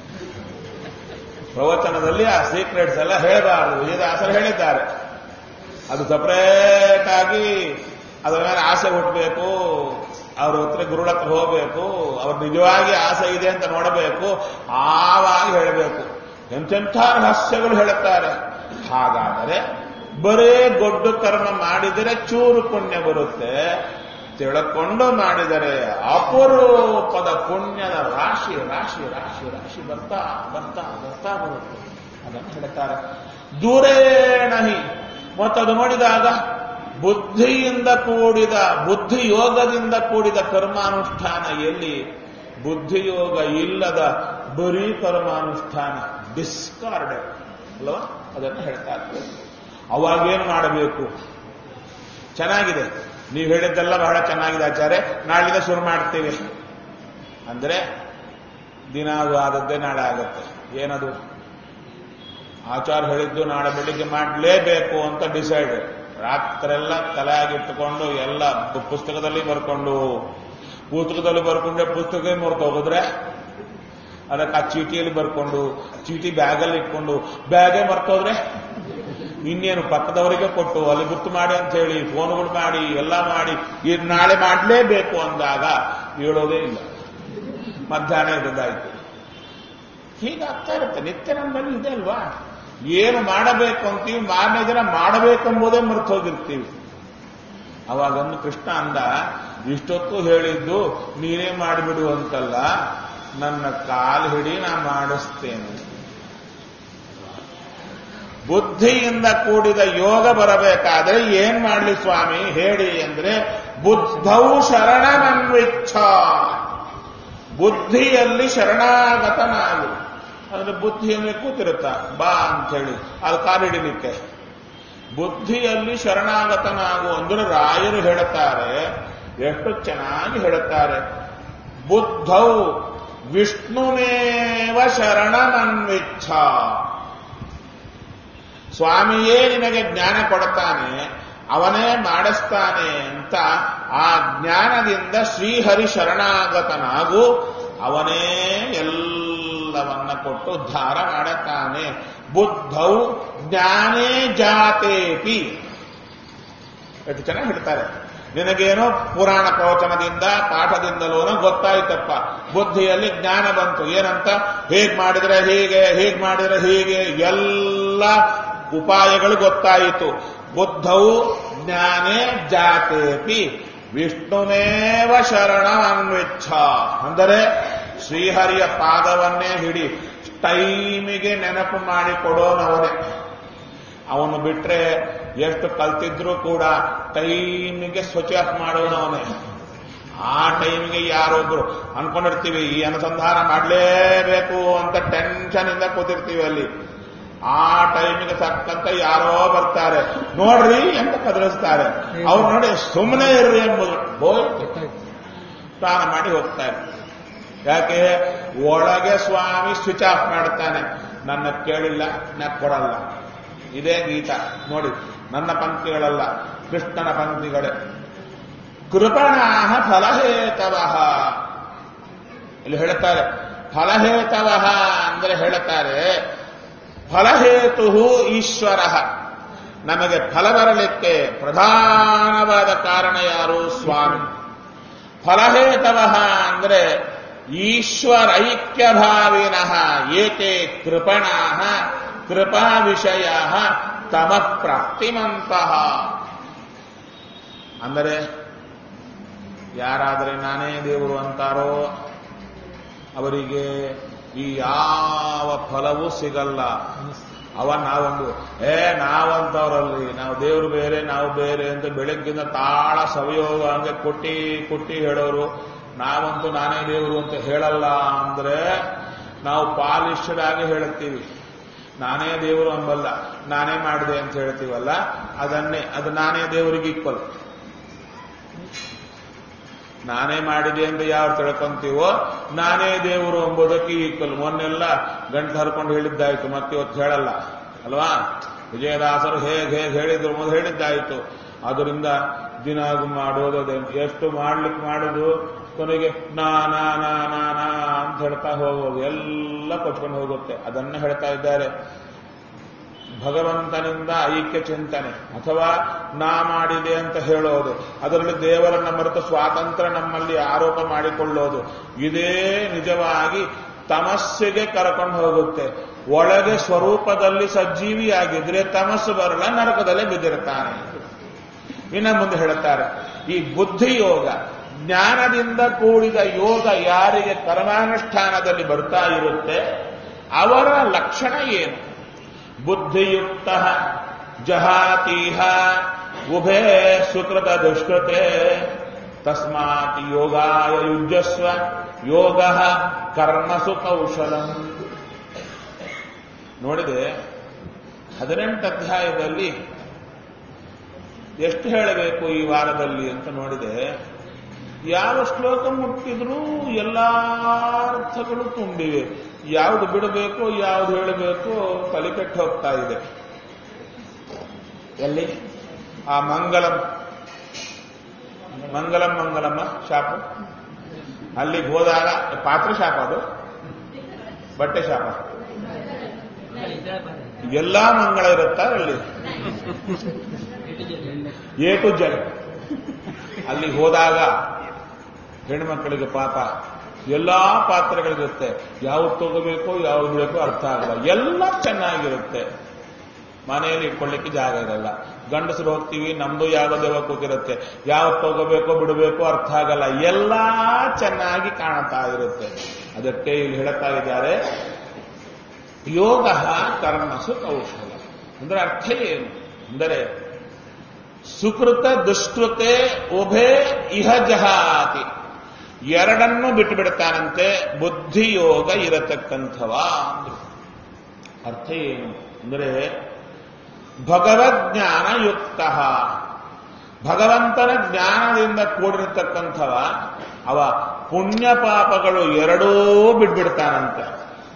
ಪ್ರವಚನದಲ್ಲಿ ಆ ಸೀಕ್ರೆಟ್ಸ್ ಎಲ್ಲ ಹೇಳಬಾರದು ವಿಜಯದಾಸರು ಹೇಳಿದ್ದಾರೆ ಅದು ಸಪರೇಟ್ ಆಗಿ ಅದರ ಮೇಲೆ ಆಸೆ ಹುಟ್ಟಬೇಕು ಅವ್ರ ಹತ್ರ ಗುರುಳ ಹತ್ರ ಹೋಗಬೇಕು ಅವ್ರ ನಿಜವಾಗಿ ಆಸೆ ಇದೆ ಅಂತ ನೋಡಬೇಕು ಆವಾಗ ಹೇಳಬೇಕು ಎಂತೆಂಥ ರಹಸ್ಯಗಳು ಹೇಳುತ್ತಾರೆ ಹಾಗಾದರೆ ಬರೇ ಗೊಡ್ಡು ಕರ್ಮ ಮಾಡಿದರೆ ಚೂರು ಪುಣ್ಯ ಬರುತ್ತೆ ತಿಳ್ಕೊಂಡು ಮಾಡಿದರೆ ಅಪರೂಪದ ಪುಣ್ಯದ ರಾಶಿ ರಾಶಿ ರಾಶಿ ರಾಶಿ ಬರ್ತಾ ಬರ್ತಾ ಬರ್ತಾ ಬರುತ್ತೆ ಅದನ್ನು ಹೇಳ್ತಾರೆ ದೂರೇಣಹಿ ಮತ್ತದು ನೋಡಿದಾಗ ಬುದ್ಧಿಯಿಂದ ಕೂಡಿದ ಬುದ್ಧಿ ಯೋಗದಿಂದ ಕೂಡಿದ ಕರ್ಮಾನುಷ್ಠಾನ ಎಲ್ಲಿ ಬುದ್ಧಿಯೋಗ ಇಲ್ಲದ ಬರೀ ಕರ್ಮಾನುಷ್ಠಾನ ಡಿಸ್ಕಾರ್ಡ್ ಅಲ್ವಾ ಅದನ್ನು ಹೇಳ್ತಾರೆ ಅವಾಗೇನು ಮಾಡಬೇಕು ಚೆನ್ನಾಗಿದೆ ನೀವು ಹೇಳಿದ್ದೆಲ್ಲ ಬಹಳ ಚೆನ್ನಾಗಿದೆ ಆಚಾರ್ಯ ನಾಳಿಂದ ಶುರು ಮಾಡ್ತೀವಿ ಅಂದ್ರೆ ದಿನ ಅದು ಆದದ್ದೇ ನಾಳೆ ಆಗುತ್ತೆ ಏನದು ಆಚಾರ ಹೇಳಿದ್ದು ನಾಳೆ ಬೆಳಿಗ್ಗೆ ಮಾಡಲೇಬೇಕು ಅಂತ ಡಿಸೈಡ್ ರಾತ್ರೆಲ್ಲ ತಲೆಯಾಗಿಟ್ಟುಕೊಂಡು ಎಲ್ಲ ಪು- ಪುಸ್ತಕದಲ್ಲಿ ಬರ್ಕೊಂಡು ಪುಸ್ತಕದಲ್ಲಿ ಬರ್ಕೊಂಡ್ರೆ ಪುಸ್ತಕ ಮರೆತು ಹೋಗಿದ್ರೆ ಅದಕ್ಕೆ ಆ ಚೀಟಿಯಲ್ಲಿ ಬರ್ಕೊಂಡು ಚೀಟಿ ಬ್ಯಾಗಲ್ಲಿ ಇಟ್ಕೊಂಡು ಬ್ಯಾಗೇ ಮರ್ತೋದ್ರೆ ಇನ್ನೇನು ಪಕ್ಕದವರಿಗೆ ಕೊಟ್ಟು ಅಲ್ಲಿ ಗುರ್ತು ಮಾಡಿ ಅಂತ ಹೇಳಿ ಫೋನ್ಗಳು ಮಾಡಿ ಎಲ್ಲ ಮಾಡಿ ಇದು ನಾಳೆ ಮಾಡಲೇಬೇಕು ಅಂದಾಗ ಹೇಳೋದೇ ಇಲ್ಲ ಮಧ್ಯಾಹ್ನ ಇದ್ದದ್ದಾಯ್ತು ಹೀಗಾಗ್ತಾ ಇರುತ್ತೆ ನಿತ್ಯ ನಮ್ಮಲ್ಲಿ ಇದೆ ಅಲ್ವಾ ಏನು ಮಾಡಬೇಕು ಅಂತೀವಿ ಮಾರನೇ ದಿನ ಮಾಡಬೇಕೆಂಬುದೇ ಮರೆತು ಹೋಗಿರ್ತೀವಿ ಅವಾಗನ್ನು ಕೃಷ್ಣ ಅಂದ ಇಷ್ಟೊತ್ತು ಹೇಳಿದ್ದು ನೀನೇ ಮಾಡಿಬಿಡು ಅಂತಲ್ಲ ನನ್ನ ಕಾಲು ಹಿಡಿ ನಾ ಮಾಡಿಸ್ತೇನೆ ಬುದ್ಧಿಯಿಂದ ಕೂಡಿದ ಯೋಗ ಬರಬೇಕಾದ್ರೆ ಏನ್ ಮಾಡ್ಲಿ ಸ್ವಾಮಿ ಹೇಳಿ ಅಂದ್ರೆ ಬುದ್ಧೌ ಶರಣನನ್ವಿಚ್ಛ ಬುದ್ಧಿಯಲ್ಲಿ ಶರಣಾಗತನಾಗು ಅಂದ್ರೆ ಬುದ್ಧಿಯಲ್ಲಿ ಕೂತಿರುತ್ತ ಬಾ ಅಂತ ಹೇಳಿ ಅದು ಕಾಲಿಡಿಲಿಕ್ಕೆ ಬುದ್ಧಿಯಲ್ಲಿ ಶರಣಾಗತನಾಗು ಅಂದ್ರೆ ರಾಯರು ಹೇಳುತ್ತಾರೆ ಎಷ್ಟು ಚೆನ್ನಾಗಿ ಹೇಳುತ್ತಾರೆ ಬುದ್ಧೌ ವಿಷ್ಣುಮೇವ ಶರಣಮನ್ವಿಚ್ಛ ಸ್ವಾಮಿಯೇ ನಿನಗೆ ಜ್ಞಾನ ಕೊಡ್ತಾನೆ ಅವನೇ ಮಾಡಿಸ್ತಾನೆ ಅಂತ ಆ ಜ್ಞಾನದಿಂದ ಶ್ರೀಹರಿ ಶರಣಾಗತನಾಗು ಅವನೇ ಎಲ್ಲವನ್ನ ಕೊಟ್ಟು ಉದ್ಧಾರ ಮಾಡುತ್ತಾನೆ ಬುದ್ಧೌ ಜ್ಞಾನೇ ಜಾತೇಪಿ ಎಷ್ಟು ಚೆನ್ನಾಗಿ ಹೇಳ್ತಾರೆ ನಿನಗೇನೋ ಪುರಾಣ ಪ್ರವಚನದಿಂದ ಪಾಠದಿಂದಲೂನೋ ಗೊತ್ತಾಯ್ತಪ್ಪ ಬುದ್ಧಿಯಲ್ಲಿ ಜ್ಞಾನ ಬಂತು ಏನಂತ ಹೇಗ್ ಮಾಡಿದ್ರೆ ಹೀಗೆ ಹೇಗ್ ಮಾಡಿದ್ರೆ ಹೀಗೆ ಎಲ್ಲ ಉಪಾಯಗಳು ಗೊತ್ತಾಯಿತು ಬುದ್ಧವು ಜ್ಞಾನೇ ಜಾತೇಪಿ ವಿಷ್ಣುಮೇವ ಶರಣ ಅನ್ವಿಚ್ಛ ಅಂದರೆ ಶ್ರೀಹರಿಯ ಪಾದವನ್ನೇ ಹಿಡಿ ಟೈಮಿಗೆ ನೆನಪು ಮಾಡಿ ಕೊಡೋನವನೇ ಅವನು ಬಿಟ್ರೆ ಎಷ್ಟು ಕಲ್ತಿದ್ರೂ ಕೂಡ ಟೈಮಿಗೆ ಸ್ವಿಚ್ ಆಫ್ ಮಾಡೋನವನೇ ಆ ಟೈಮಿಗೆ ಯಾರೊಬ್ರು ಅನ್ಕೊಂಡಿರ್ತೀವಿ ಈ ಅನುಸಂಧಾನ ಮಾಡಲೇಬೇಕು ಅಂತ ಟೆನ್ಷನ್ ಇಂದ ಕೂತಿರ್ತೀವಿ ಅಲ್ಲಿ ಆ ಟೈಮಿಗೆ ತಕ್ಕಂತ ಯಾರೋ ಬರ್ತಾರೆ ನೋಡ್ರಿ ಅಂತ ಕದಲಿಸ್ತಾರೆ ಅವ್ರು ನೋಡಿ ಸುಮ್ಮನೆ ಇರ್ರಿ ಎಂಬುದು ಹೋಯ್ತು ಗೊತ್ತಾಯ್ತು ಸ್ನಾನ ಮಾಡಿ ಹೋಗ್ತಾರೆ ಯಾಕೆ ಒಳಗೆ ಸ್ವಾಮಿ ಸ್ವಿಚ್ ಆಫ್ ಮಾಡ್ತಾನೆ ನನ್ನ ಕೇಳಿಲ್ಲ ನಾ ಕೊಡಲ್ಲ ಇದೇ ಗೀತ ನೋಡಿ ನನ್ನ ಪಂಕ್ತಿಗಳಲ್ಲ ಕೃಷ್ಣನ ಪಂಕ್ತಿಗಳೇ ಕೃಪಣಾಹ ಫಲಹೇತವಃ ಇಲ್ಲಿ ಹೇಳ್ತಾರೆ ಫಲಹೇತವಃ ಅಂದ್ರೆ ಹೇಳ್ತಾರೆ ಫಲಹೇತು ಈಶ್ವರ ನಮಗೆ ಫಲ ಬರಲಿಕ್ಕೆ ಪ್ರಧಾನವಾದ ಕಾರಣ ಯಾರು ಸ್ವಾಮಿ ಫಲಹೇತವಃ ಅಂದ್ರೆ ಈಶ್ವರೈಕ್ಯಭಾವಿನಃ ಏತೆ ಕೃಪಣಾಃ ಕೃಪಾ ವಿಷಯ ತಮ ಪ್ರಾಪ್ತಿಮಂತಹ ಅಂದರೆ ಯಾರಾದರೆ ನಾನೇ ದೇವರು ಅಂತಾರೋ ಅವರಿಗೆ ಈ ಯಾವ ಫಲವೂ ಸಿಗಲ್ಲ ಅವ ನಾವೊಂದು ಏ ನಾವಂತವ್ರಲ್ಲಿ ನಾವು ದೇವರು ಬೇರೆ ನಾವು ಬೇರೆ ಅಂತ ಬೆಳಗ್ಗಿಂದ ತಾಳ ಸವಿಯೋಗ ಹಂಗೆ ಕುಟ್ಟಿ ಕುಟ್ಟಿ ಹೇಳೋರು ನಾವಂತೂ ನಾನೇ ದೇವರು ಅಂತ ಹೇಳಲ್ಲ ಅಂದ್ರೆ ನಾವು ಪಾಲಿಶ್ಡ್ ಆಗಿ ಹೇಳುತ್ತೀವಿ ನಾನೇ ದೇವರು ಅಂಬಲ್ಲ ನಾನೇ ಮಾಡಿದೆ ಅಂತ ಹೇಳ್ತೀವಲ್ಲ ಅದನ್ನೇ ಅದು ನಾನೇ ದೇವರಿಗೆ ಈಕ್ವಲ್ ನಾನೇ ಮಾಡಿದೆ ಅಂತ ಯಾವ ತಿಳ್ಕೊಂತೀವೋ ನಾನೇ ದೇವರು ಎಂಬುದಕ್ಕೆ ಈಕ್ವಲ್ ಮೊನ್ನೆಲ್ಲ ಗಂಟು ಹರ್ಕೊಂಡು ಹೇಳಿದ್ದಾಯ್ತು ಮತ್ತೆ ಇವತ್ತು ಹೇಳಲ್ಲ ಅಲ್ವಾ ವಿಜಯದಾಸರು ಹೇಗೆ ಹೇಗೆ ಹೇಳಿದ್ರು ಮೊದಲು ಹೇಳಿದ್ದಾಯ್ತು ಅದರಿಂದ ದಿನಾಗು ಮಾಡೋದು ಅದೇ ಎಷ್ಟು ಮಾಡ್ಲಿಕ್ಕೆ ಮಾಡುದು ಕೊನೆಗೆ ನಾ ನಾ ನಾ ನಾ ನಾ ಅಂತ ಹೇಳ್ತಾ ಹೋಗೋದು ಎಲ್ಲ ಕೊಚ್ಕೊಂಡು ಹೋಗುತ್ತೆ ಅದನ್ನ ಹೇಳ್ತಾ ಇದ್ದಾರೆ ಭಗವಂತನಿಂದ ಐಕ್ಯ ಚಿಂತನೆ ಅಥವಾ ನಾ ಮಾಡಿದೆ ಅಂತ ಹೇಳೋದು ಅದರಲ್ಲಿ ದೇವರನ್ನ ಮರೆತು ಸ್ವಾತಂತ್ರ್ಯ ನಮ್ಮಲ್ಲಿ ಆರೋಪ ಮಾಡಿಕೊಳ್ಳೋದು ಇದೇ ನಿಜವಾಗಿ ತಮಸ್ಸಿಗೆ ಕರ್ಕೊಂಡು ಹೋಗುತ್ತೆ ಒಳಗೆ ಸ್ವರೂಪದಲ್ಲಿ ಸಜ್ಜೀವಿಯಾಗಿದ್ರೆ ತಮಸ್ಸು ಬರಲ್ಲ ನರಕದಲ್ಲೇ ಬಿದ್ದಿರ್ತಾನೆ ಇನ್ನ ಮುಂದೆ ಹೇಳುತ್ತಾರೆ ಈ ಬುದ್ಧಿಯೋಗ ಜ್ಞಾನದಿಂದ ಕೂಡಿದ ಯೋಗ ಯಾರಿಗೆ ಕರ್ಮಾನುಷ್ಠಾನದಲ್ಲಿ ಬರ್ತಾ ಇರುತ್ತೆ ಅವರ ಲಕ್ಷಣ ಏನು ಬುದ್ಧಿಯುಕ್ತ ಜಹಾತೀಹ ಉಭೇ ಸುಕೃತ ದುಷ್ಕೃತೆ ತಸ್ಮಾತ್ ಯೋಗಾಯ ಯುಜಸ್ವ ಯೋಗ ಕರ್ಮಸು ಕೌಶಲಂ ನೋಡಿದೆ ಹದಿನೆಂಟು ಅಧ್ಯಾಯದಲ್ಲಿ ಎಷ್ಟು ಹೇಳಬೇಕು ಈ ವಾರದಲ್ಲಿ ಅಂತ ನೋಡಿದೆ ಯಾವ ಶ್ಲೋಕ ಮುಟ್ಟಿದ್ರೂ ಎಲ್ಲಾ ಅರ್ಥಗಳು ತುಂಬಿವೆ ಯಾವುದು ಬಿಡಬೇಕು ಯಾವುದು ಹೇಳಬೇಕು ತಲೆ ಕೆಟ್ಟು ಹೋಗ್ತಾ ಇದೆ ಎಲ್ಲಿ ಆ ಮಂಗಲಂ ಮಂಗಲಂ ಮಂಗಲಮ್ಮ ಶಾಪ ಅಲ್ಲಿಗೆ ಹೋದಾಗ ಪಾತ್ರೆ ಶಾಪ ಅದು ಬಟ್ಟೆ ಶಾಪ ಎಲ್ಲಾ ಮಂಗಳ ಇರುತ್ತಾ ಅಲ್ಲಿ ಎ ಟು ಜಡ್ ಅಲ್ಲಿಗೆ ಹೋದಾಗ ಹೆಣ್ಮಕ್ಕಳಿಗೆ ಪಾಪ ಎಲ್ಲಾ ಪಾತ್ರೆಗಳಿರುತ್ತೆ ಯಾವ್ದು ತಗೋಬೇಕು ಯಾವ್ದು ಬಿಡಬೇಕು ಅರ್ಥ ಆಗಲ್ಲ ಎಲ್ಲ ಚೆನ್ನಾಗಿರುತ್ತೆ ಮನೆಯಲ್ಲಿ ಇಟ್ಕೊಳ್ಳಿಕ್ಕೆ ಜಾಗ ಇರಲ್ಲ ಗಂಡಸರು ಹೋಗ್ತೀವಿ ನಮ್ದು ಯಾವ ದೇವ ಕೂತಿರುತ್ತೆ ಯಾವ್ದು ತಗೋಬೇಕು ಬಿಡಬೇಕು ಅರ್ಥ ಆಗಲ್ಲ ಎಲ್ಲಾ ಚೆನ್ನಾಗಿ ಕಾಣ್ತಾ ಇರುತ್ತೆ ಅದಕ್ಕೆ ಇಲ್ಲಿ ಹೇಳ್ತಾ ಇದ್ದಾರೆ ಯೋಗ ಕರ್ಮಸು ಕೌಶಲ ಅಂದ್ರೆ ಅರ್ಥ ಏನು ಅಂದರೆ ಸುಕೃತ ದುಷ್ಕೃತೆ ಉಭೇ ಇಹ ಜಹಾತಿ ಎರಡನ್ನೂ ಬಿಟ್ಟು ಬಿಡ್ತಾನಂತೆ ಬುದ್ಧಿಯೋಗ ಇರತಕ್ಕಂಥವ ಅಂದ್ರು ಅರ್ಥ ಏನು ಅಂದರೆ ಭಗವಜ್ಞಾನ ಯುಕ್ತ ಭಗವಂತನ ಜ್ಞಾನದಿಂದ ಕೂಡಿರತಕ್ಕಂಥವ ಅವ ಪುಣ್ಯ ಪಾಪಗಳು ಎರಡೂ ಬಿಡ್ಬಿಡ್ತಾನಂತೆ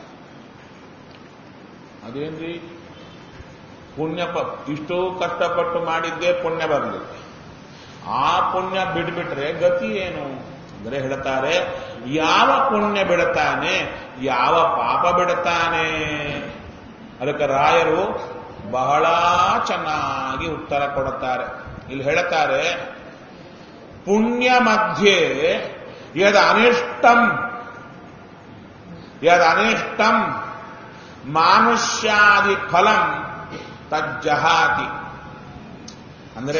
ಅದೇನ್ರಿ ಪುಣ್ಯ ಪ ಇಷ್ಟು ಕಷ್ಟಪಟ್ಟು ಮಾಡಿದ್ದೇ ಪುಣ್ಯ ಬರಲಿ ಆ ಪುಣ್ಯ ಬಿಡ್ಬಿಟ್ರೆ ಗತಿ ಏನು ಅಂದ್ರೆ ಹೇಳ್ತಾರೆ ಯಾವ ಪುಣ್ಯ ಬಿಡುತ್ತಾನೆ ಯಾವ ಪಾಪ ಬಿಡುತ್ತಾನೆ ಅದಕ್ಕೆ ರಾಯರು ಬಹಳ ಚೆನ್ನಾಗಿ ಉತ್ತರ ಕೊಡುತ್ತಾರೆ ಇಲ್ಲಿ ಹೇಳುತ್ತಾರೆ ಪುಣ್ಯ ಮಧ್ಯೆ ಯದ ಅನಿಷ್ಟಂ ಯದ ಅನಿಷ್ಟಂ ಮಾನುಷ್ಯಾದಿ ಫಲಂ ತಜ್ಜಹಾತಿ ಅಂದ್ರೆ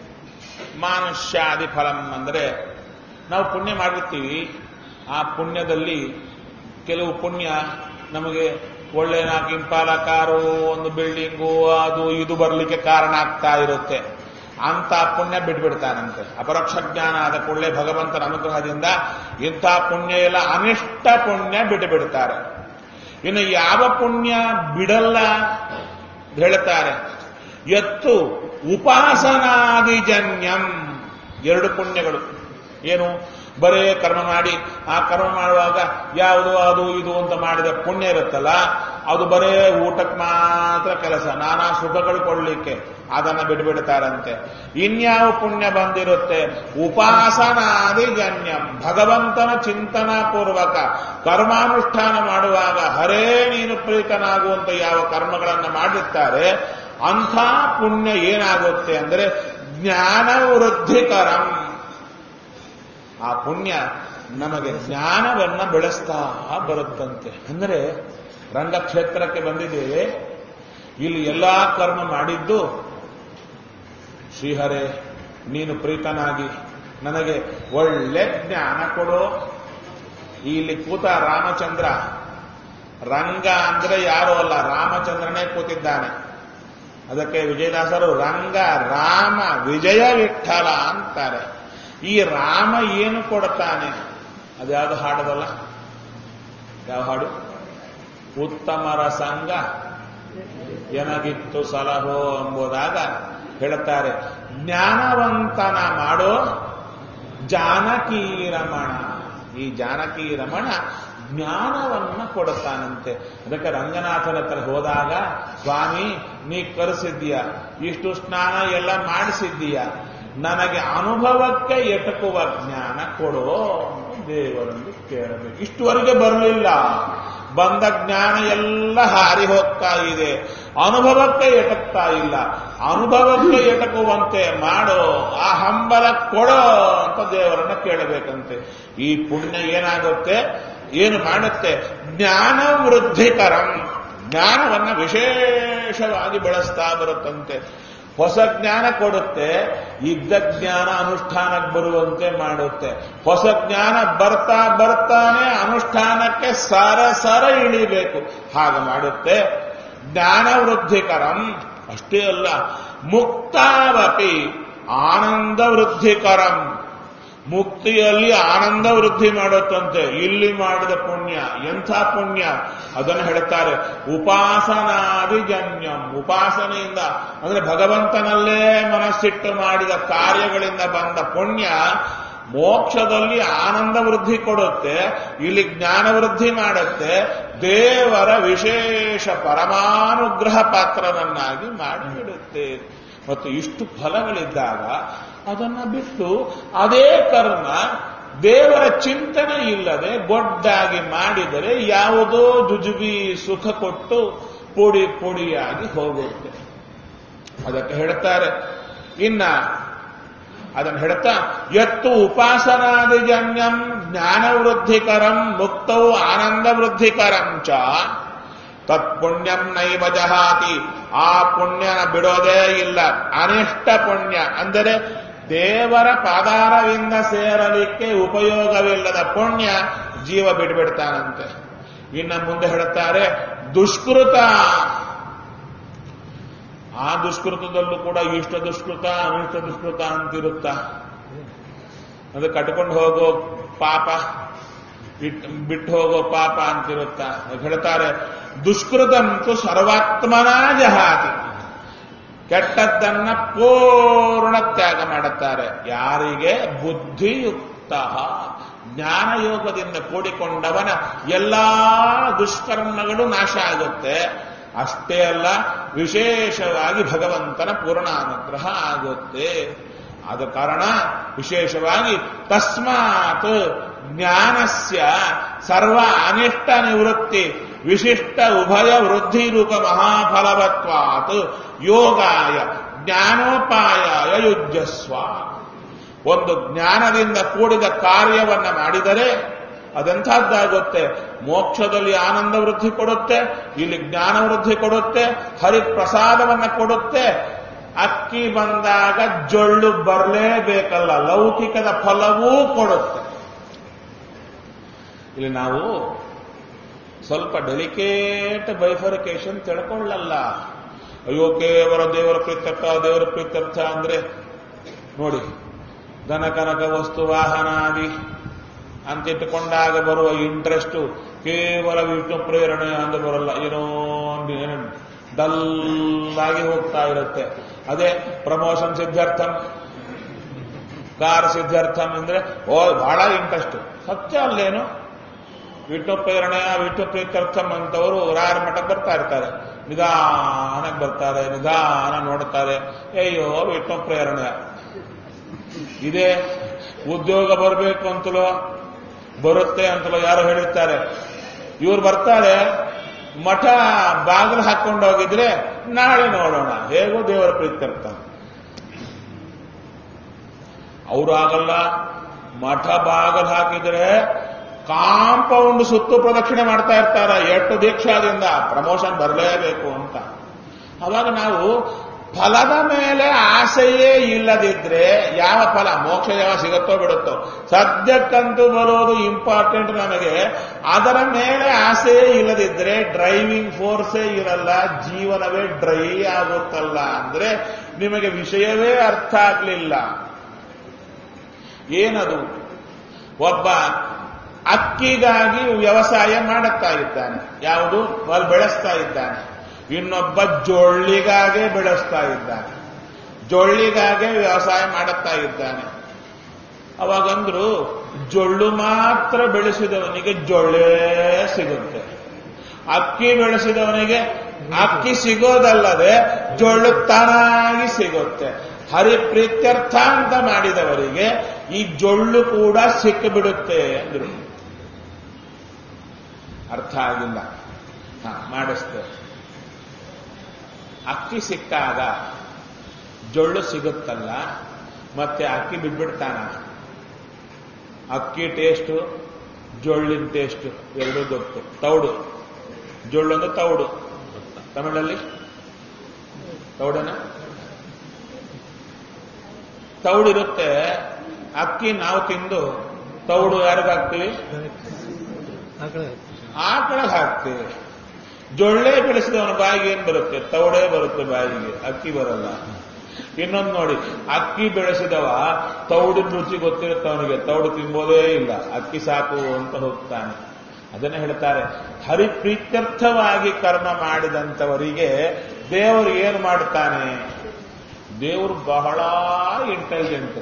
ಮಾನುಷ್ಯಾದಿ ಫಲಂ ಅಂದ್ರೆ ನಾವು ಪುಣ್ಯ ಮಾಡಿರ್ತೀವಿ ಆ ಪುಣ್ಯದಲ್ಲಿ ಕೆಲವು ಪುಣ್ಯ ನಮಗೆ ಒಳ್ಳೆ ನಾಲ್ಕು ಇಂಪಾಲ ಕಾರು ಒಂದು ಬಿಲ್ಡಿಂಗು ಅದು ಇದು ಬರಲಿಕ್ಕೆ ಕಾರಣ ಆಗ್ತಾ ಇರುತ್ತೆ ಅಂತ ಪುಣ್ಯ ಬಿಟ್ಬಿಡ್ತಾನಂತೆ ಅಪರೋಕ್ಷ ಜ್ಞಾನ ಆದ ಕೂಡಲೇ ಭಗವಂತನ ಅನುಗ್ರಹದಿಂದ ಇಂಥ ಪುಣ್ಯ ಎಲ್ಲ ಅನಿಷ್ಟ ಪುಣ್ಯ ಬಿಟ್ಟು ಬಿಡ್ತಾರೆ ಇನ್ನು ಯಾವ ಪುಣ್ಯ ಬಿಡಲ್ಲ ಹೇಳ್ತಾರೆ ಎತ್ತು ಉಪಾಸನಾದಿಜನ್ಯಂ ಎರಡು ಪುಣ್ಯಗಳು ಏನು ಬರೇ ಕರ್ಮ ಮಾಡಿ ಆ ಕರ್ಮ ಮಾಡುವಾಗ ಯಾವುದು ಅದು ಇದು ಅಂತ ಮಾಡಿದ ಪುಣ್ಯ ಇರುತ್ತಲ್ಲ ಅದು ಬರೇ ಊಟಕ್ಕೆ ಮಾತ್ರ ಕೆಲಸ ನಾನಾ ಸುಖಗಳು ಕೊಡ್ಲಿಕ್ಕೆ ಅದನ್ನ ಬಿಡ್ಬಿಡ್ತಾರಂತೆ ಇನ್ಯಾವ ಪುಣ್ಯ ಬಂದಿರುತ್ತೆ ಉಪಾಸನಾದಿ ಜನ್ಯಂ ಭಗವಂತನ ಚಿಂತನಾ ಪೂರ್ವಕ ಕರ್ಮಾನುಷ್ಠಾನ ಮಾಡುವಾಗ ಹರೇ ನೀನು ಪ್ರೀತನಾಗುವಂತ ಯಾವ ಕರ್ಮಗಳನ್ನು ಮಾಡಿರ್ತಾರೆ ಅಂಥ ಪುಣ್ಯ ಏನಾಗುತ್ತೆ ಅಂದ್ರೆ ಜ್ಞಾನ ವೃದ್ಧಿಕರಂ ಆ ಪುಣ್ಯ ನಮಗೆ ಜ್ಞಾನವನ್ನ ಬೆಳೆಸ್ತಾ ಬರುತ್ತಂತೆ ಅಂದರೆ ರಂಗಕ್ಷೇತ್ರಕ್ಕೆ ಬಂದಿದ್ದೇವೆ ಇಲ್ಲಿ ಎಲ್ಲಾ ಕರ್ಮ ಮಾಡಿದ್ದು ಶ್ರೀಹರೇ ನೀನು ಪ್ರೀತನಾಗಿ ನನಗೆ ಒಳ್ಳೆ ಜ್ಞಾನ ಕೊಡು ಇಲ್ಲಿ ಕೂತ ರಾಮಚಂದ್ರ ರಂಗ ಅಂದ್ರೆ ಯಾರು ಅಲ್ಲ ರಾಮಚಂದ್ರನೇ ಕೂತಿದ್ದಾನೆ ಅದಕ್ಕೆ ವಿಜಯದಾಸರು ರಂಗ ರಾಮ ವಿಜಯ ವಿಠಲ ಅಂತಾರೆ ಈ ರಾಮ ಏನು ಕೊಡ್ತಾನೆ ಅದ್ಯಾವುದು ಹಾಡದಲ್ಲ ಯಾವ ಹಾಡು ಉತ್ತಮರ ಸಂಘ ಎನಗಿತ್ತು ಸಲಹೋ ಎಂಬುದಾಗ ಹೇಳುತ್ತಾರೆ ಜ್ಞಾನವಂತನ ಮಾಡೋ ಜಾನಕಿ ರಮಣ ಈ ಜಾನಕಿ ರಮಣ ಜ್ಞಾನವನ್ನ ಕೊಡುತ್ತಾನಂತೆ ಅದಕ್ಕೆ ರಂಗನಾಥನ ಹತ್ರ ಹೋದಾಗ ಸ್ವಾಮಿ ನೀ ಕರೆಸಿದ್ದೀಯ ಇಷ್ಟು ಸ್ನಾನ ಎಲ್ಲ ಮಾಡಿಸಿದ್ದೀಯ ನನಗೆ ಅನುಭವಕ್ಕೆ ಎಟಕುವ ಜ್ಞಾನ ಕೊಡೋ ದೇವರಲ್ಲಿ ಕೇಳಬೇಕು ಇಷ್ಟುವರೆಗೆ ಬರಲಿಲ್ಲ ಬಂದ ಜ್ಞಾನ ಎಲ್ಲ ಹಾರಿ ಹೋಗ್ತಾ ಇದೆ ಅನುಭವಕ್ಕೆ ಎಟಕ್ತಾ ಇಲ್ಲ ಅನುಭವಕ್ಕೆ ಎಟಕುವಂತೆ ಮಾಡೋ ಆ ಹಂಬಲ ಕೊಡೋ ಅಂತ ದೇವರನ್ನ ಕೇಳಬೇಕಂತೆ ಈ ಪುಣ್ಯ ಏನಾಗುತ್ತೆ ಏನು ಮಾಡುತ್ತೆ ಜ್ಞಾನ ವೃದ್ಧಿಕರಂ ಜ್ಞಾನವನ್ನ ವಿಶೇಷವಾಗಿ ಬೆಳೆಸ್ತಾ ಬರುತ್ತಂತೆ ಹೊಸ ಜ್ಞಾನ ಕೊಡುತ್ತೆ ಇದ್ದ ಜ್ಞಾನ ಅನುಷ್ಠಾನಕ್ಕೆ ಬರುವಂತೆ ಮಾಡುತ್ತೆ ಹೊಸ ಜ್ಞಾನ ಬರ್ತಾ ಬರ್ತಾನೆ ಅನುಷ್ಠಾನಕ್ಕೆ ಸರ ಸರ ಇಳಿಬೇಕು ಹಾಗೆ ಮಾಡುತ್ತೆ ಜ್ಞಾನ ವೃದ್ಧಿಕರಂ ಅಷ್ಟೇ ಅಲ್ಲ ಮುಕ್ತಾವಪಿ ಆನಂದ ವೃದ್ಧಿಕರಂ ಮುಕ್ತಿಯಲ್ಲಿ ಆನಂದ ವೃದ್ಧಿ ಮಾಡುತ್ತಂತೆ ಇಲ್ಲಿ ಮಾಡಿದ ಪುಣ್ಯ ಎಂಥ ಪುಣ್ಯ ಅದನ್ನು ಹೇಳ್ತಾರೆ ಉಪಾಸನಾದಿ ಜನ್ಯಂ ಉಪಾಸನೆಯಿಂದ ಅಂದ್ರೆ ಭಗವಂತನಲ್ಲೇ ಮನಸ್ಸಿಟ್ಟು ಮಾಡಿದ ಕಾರ್ಯಗಳಿಂದ ಬಂದ ಪುಣ್ಯ ಮೋಕ್ಷದಲ್ಲಿ ಆನಂದ ವೃದ್ಧಿ ಕೊಡುತ್ತೆ ಇಲ್ಲಿ ಜ್ಞಾನ ವೃದ್ಧಿ ಮಾಡುತ್ತೆ ದೇವರ ವಿಶೇಷ ಪರಮಾನುಗ್ರಹ ಪಾತ್ರನನ್ನಾಗಿ ಮಾಡಿಬಿಡುತ್ತೆ ಮತ್ತು ಇಷ್ಟು ಫಲಗಳಿದ್ದಾಗ ಅದನ್ನ ಬಿಟ್ಟು ಅದೇ ಕರ್ಮ ದೇವರ ಚಿಂತನೆ ಇಲ್ಲದೆ ಗೊಡ್ಡಾಗಿ ಮಾಡಿದರೆ ಯಾವುದೋ ಜುಜುಬಿ ಸುಖ ಕೊಟ್ಟು ಪುಡಿ ಪುಡಿಯಾಗಿ ಹೋಗುತ್ತೆ ಅದಕ್ಕೆ ಹೇಳ್ತಾರೆ ಇನ್ನ ಅದನ್ನು ಹೇಳ್ತಾ ಎತ್ತು ಉಪಾಸನಾದಿ ಜನ್ಯಂ ಜ್ಞಾನ ವೃದ್ಧಿಕರಂ ಮುಕ್ತವು ಆನಂದ ವೃದ್ಧಿಕರಂ ಚ ತತ್ಪುಣ್ಯಂ ನೈವ ಜಹಾತಿ ಆ ಪುಣ್ಯನ ಬಿಡೋದೇ ಇಲ್ಲ ಅನಿಷ್ಟ ಪುಣ್ಯ ಅಂದರೆ ದೇವರ ಪಾದಾರವಿಂದ ಸೇರಲಿಕ್ಕೆ ಉಪಯೋಗವಿಲ್ಲದ ಪುಣ್ಯ ಜೀವ ಬಿಡ್ಬಿಡ್ತಾನಂತೆ ಇನ್ನು ಮುಂದೆ ಹೇಳುತ್ತಾರೆ ದುಷ್ಕೃತ ಆ ದುಷ್ಕೃತದಲ್ಲೂ ಕೂಡ ಇಷ್ಟ ದುಷ್ಕೃತ ಅನಿಷ್ಟ ದುಷ್ಕೃತ ಅಂತಿರುತ್ತ ಅದು ಕಟ್ಕೊಂಡು ಹೋಗೋ ಪಾಪ ಬಿಟ್ಟು ಹೋಗೋ ಪಾಪ ಅಂತಿರುತ್ತ ಹೇಳ್ತಾರೆ ದುಷ್ಕೃತಂತೂ ಸರ್ವಾತ್ಮನ ಜಹಾತಿ ಕೆಟ್ಟದ್ದನ್ನ ಪೂರ್ಣ ತ್ಯಾಗ ಮಾಡುತ್ತಾರೆ ಯಾರಿಗೆ ಬುದ್ಧಿಯುಕ್ತ ಜ್ಞಾನಯೋಗದಿಂದ ಕೂಡಿಕೊಂಡವನ ಎಲ್ಲಾ ದುಷ್ಕರ್ಮಗಳು ನಾಶ ಆಗುತ್ತೆ ಅಷ್ಟೇ ಅಲ್ಲ ವಿಶೇಷವಾಗಿ ಭಗವಂತನ ಪೂರ್ಣಾನುಗ್ರಹ ಆಗುತ್ತೆ ಆದ ಕಾರಣ ವಿಶೇಷವಾಗಿ ತಸ್ಮಾತ್ ಜ್ಞಾನಸ್ಯ ಸರ್ವ ಅನಿಷ್ಟ ನಿವೃತ್ತಿ ವಿಶಿಷ್ಟ ಉಭಯ ವೃದ್ಧಿ ರೂಪ ಮಹಾಫಲವತ್ವಾತ್ ಯೋಗಾಯ ಜ್ಞಾನೋಪಾಯಾಯ ಯುಜ್ಯಸ್ವ ಒಂದು ಜ್ಞಾನದಿಂದ ಕೂಡಿದ ಕಾರ್ಯವನ್ನ ಮಾಡಿದರೆ ಅದೆಂಥದ್ದಾಗುತ್ತೆ ಮೋಕ್ಷದಲ್ಲಿ ಆನಂದ ವೃದ್ಧಿ ಕೊಡುತ್ತೆ ಇಲ್ಲಿ ಜ್ಞಾನ ವೃದ್ಧಿ ಕೊಡುತ್ತೆ ಹರಿಪ್ರಸಾದವನ್ನ ಕೊಡುತ್ತೆ ಅಕ್ಕಿ ಬಂದಾಗ ಜೊಳ್ಳು ಬರಲೇಬೇಕಲ್ಲ ಲೌಕಿಕದ ಫಲವೂ ಕೊಡುತ್ತೆ ಇಲ್ಲಿ ನಾವು ಸ್ವಲ್ಪ ಡೆಲಿಕೇಟ್ ಬೈಫರ್ಕೇಶನ್ ತಿಳ್ಕೊಳ್ಳಲ್ಲ ಅಯ್ಯೋ ಕೇವಲ ದೇವರ ಪ್ರೀತ್ಯರ್ಥ ದೇವರ ಪ್ರೀತ್ಯರ್ಥ ಅಂದ್ರೆ ನೋಡಿ ಧನ ಕನಕ ವಸ್ತು ವಾಹನಾದಿ ಅಂತಿಟ್ಟುಕೊಂಡಾಗ ಬರುವ ಇಂಟ್ರೆಸ್ಟ್ ಕೇವಲ ವಿಷ್ಣು ಪ್ರೇರಣೆ ಅಂತ ಬರಲ್ಲ ಏನೋ ಒಂದು ಏನೋ ಡಲ್ ಆಗಿ ಹೋಗ್ತಾ ಇರುತ್ತೆ ಅದೇ ಪ್ರಮೋಷನ್ ಸಿದ್ಧಾರ್ಥಂ ಕಾರ್ ಸಿದ್ಧಾರ್ಥಂ ಅಂದ್ರೆ ಓ ಬಹಳ ಇಂಟ್ರೆಸ್ಟ್ ಸತ್ಯ ಅಲ್ಲೇನು ವಿಷ್ಣು ಪ್ರೇರಣೆ ವಿಷ್ಣು ಪ್ರೀತ್ಯರ್ಥಂ ಅಂತವರು ರಾಯರ ಮಠ ಬರ್ತಾ ಇರ್ತಾರೆ ನಿಧಾನಕ್ಕೆ ಬರ್ತಾರೆ ನಿಧಾನ ನೋಡ್ತಾರೆ ಅಯ್ಯೋ ವಿಷ್ಣು ಪ್ರೇರಣೆ ಇದೇ ಉದ್ಯೋಗ ಬರಬೇಕು ಅಂತಲೋ ಬರುತ್ತೆ ಅಂತಲೋ ಯಾರು ಹೇಳಿರ್ತಾರೆ ಇವ್ರು ಬರ್ತಾರೆ ಮಠ ಬಾಗಿಲು ಹಾಕೊಂಡು ಹೋಗಿದ್ರೆ ನಾಳೆ ನೋಡೋಣ ಹೇಗೋ ದೇವರ ಪ್ರೀತ್ಯರ್ಥ ಅವರು ಆಗಲ್ಲ ಮಠ ಬಾಗಿಲು ಹಾಕಿದ್ರೆ ಕಾಂಪೌಂಡ್ ಸುತ್ತು ಪ್ರದಕ್ಷಿಣೆ ಮಾಡ್ತಾ ಇರ್ತಾರೆ ಎಷ್ಟು ದೀಕ್ಷಾದಿಂದ ಪ್ರಮೋಷನ್ ಬರಲೇಬೇಕು ಅಂತ ಅವಾಗ ನಾವು ಫಲದ ಮೇಲೆ ಆಸೆಯೇ ಇಲ್ಲದಿದ್ರೆ ಯಾವ ಫಲ ಮೋಕ್ಷ ಯಾವ ಸಿಗುತ್ತೋ ಬಿಡುತ್ತೋ ಸದ್ಯಕ್ಕಂತೂ ಬರೋದು ಇಂಪಾರ್ಟೆಂಟ್ ನಮಗೆ ಅದರ ಮೇಲೆ ಆಸೆಯೇ ಇಲ್ಲದಿದ್ರೆ ಡ್ರೈವಿಂಗ್ ಫೋರ್ಸೇ ಇರಲ್ಲ ಜೀವನವೇ ಡ್ರೈ ಆಗುತ್ತಲ್ಲ ಅಂದ್ರೆ ನಿಮಗೆ ವಿಷಯವೇ ಅರ್ಥ ಆಗ್ಲಿಲ್ಲ ಏನದು ಒಬ್ಬ ಅಕ್ಕಿಗಾಗಿ ವ್ಯವಸಾಯ ಮಾಡುತ್ತಾ ಇದ್ದಾನೆ ಯಾವುದು ಅಲ್ಲಿ ಬೆಳೆಸ್ತಾ ಇದ್ದಾನೆ ಇನ್ನೊಬ್ಬ ಜೊಳ್ಳಿಗಾಗೆ ಬೆಳೆಸ್ತಾ ಇದ್ದಾನೆ ಜೊಳ್ಳಿಗಾಗೆ ವ್ಯವಸಾಯ ಮಾಡುತ್ತಾ ಇದ್ದಾನೆ ಅವಾಗಂದ್ರು ಜೊಳ್ಳು ಮಾತ್ರ ಬೆಳೆಸಿದವನಿಗೆ ಜೊಳ್ಳೆ ಸಿಗುತ್ತೆ ಅಕ್ಕಿ ಬೆಳೆಸಿದವನಿಗೆ ಅಕ್ಕಿ ಸಿಗೋದಲ್ಲದೆ ಜೊಳ್ಳು ತಾನಾಗಿ ಸಿಗುತ್ತೆ ಹರಿಪ್ರೀತ್ಯರ್ಥ ಅಂತ ಮಾಡಿದವರಿಗೆ ಈ ಜೊಳ್ಳು ಕೂಡ ಸಿಕ್ಕಿಬಿಡುತ್ತೆ ಅಂದ್ರು ಅರ್ಥ ಆಗಿಲ್ಲ ಹ ಮಾಡಿಸ್ತೇವೆ ಅಕ್ಕಿ ಸಿಕ್ಕಾಗ ಜೊಳ್ಳು ಸಿಗುತ್ತಲ್ಲ ಮತ್ತೆ ಅಕ್ಕಿ ಬಿಟ್ಬಿಡ್ತಾನ ಅಕ್ಕಿ ಟೇಸ್ಟು ಜೊಳ್ಳಿನ ಟೇಸ್ಟು ಎರಡೂ ಗೊತ್ತು ತೌಡು ಜೊಳ್ಳು ಅಂದ್ರೆ ತೌಡು ತಮಿಳಲ್ಲಿ ತೌಡನ ತೌಡಿರುತ್ತೆ ಅಕ್ಕಿ ನಾವು ತಿಂದು ತೌಡು ಯಾರಿಗ ಹಾಕ್ತೀವಿ ಆ ಕಡೆ ಆಕಳ ಹಾಕ್ತೀವಿ ಜೊಳ್ಳೆ ಬೆಳೆಸಿದವನ ಬಾಯಿಗೆ ಏನ್ ಬರುತ್ತೆ ತೌಡೇ ಬರುತ್ತೆ ಬಾಯಿಗೆ ಅಕ್ಕಿ ಬರಲ್ಲ ಇನ್ನೊಂದು ನೋಡಿ ಅಕ್ಕಿ ಬೆಳೆಸಿದವ ತೌಡಿನ ರುಚಿ ಗೊತ್ತಿರುತ್ತೆ ಅವನಿಗೆ ತೌಡು ತಿನ್ಬೋದೇ ಇಲ್ಲ ಅಕ್ಕಿ ಸಾಕು ಅಂತ ಹೋಗ್ತಾನೆ ಅದನ್ನ ಹೇಳ್ತಾರೆ ಹರಿಪ್ರೀತ್ಯರ್ಥವಾಗಿ ಕರ್ಮ ಮಾಡಿದಂಥವರಿಗೆ ದೇವರು ಏನು ಮಾಡ್ತಾನೆ ದೇವರು ಬಹಳ ಇಂಟೆಲಿಜೆಂಟ್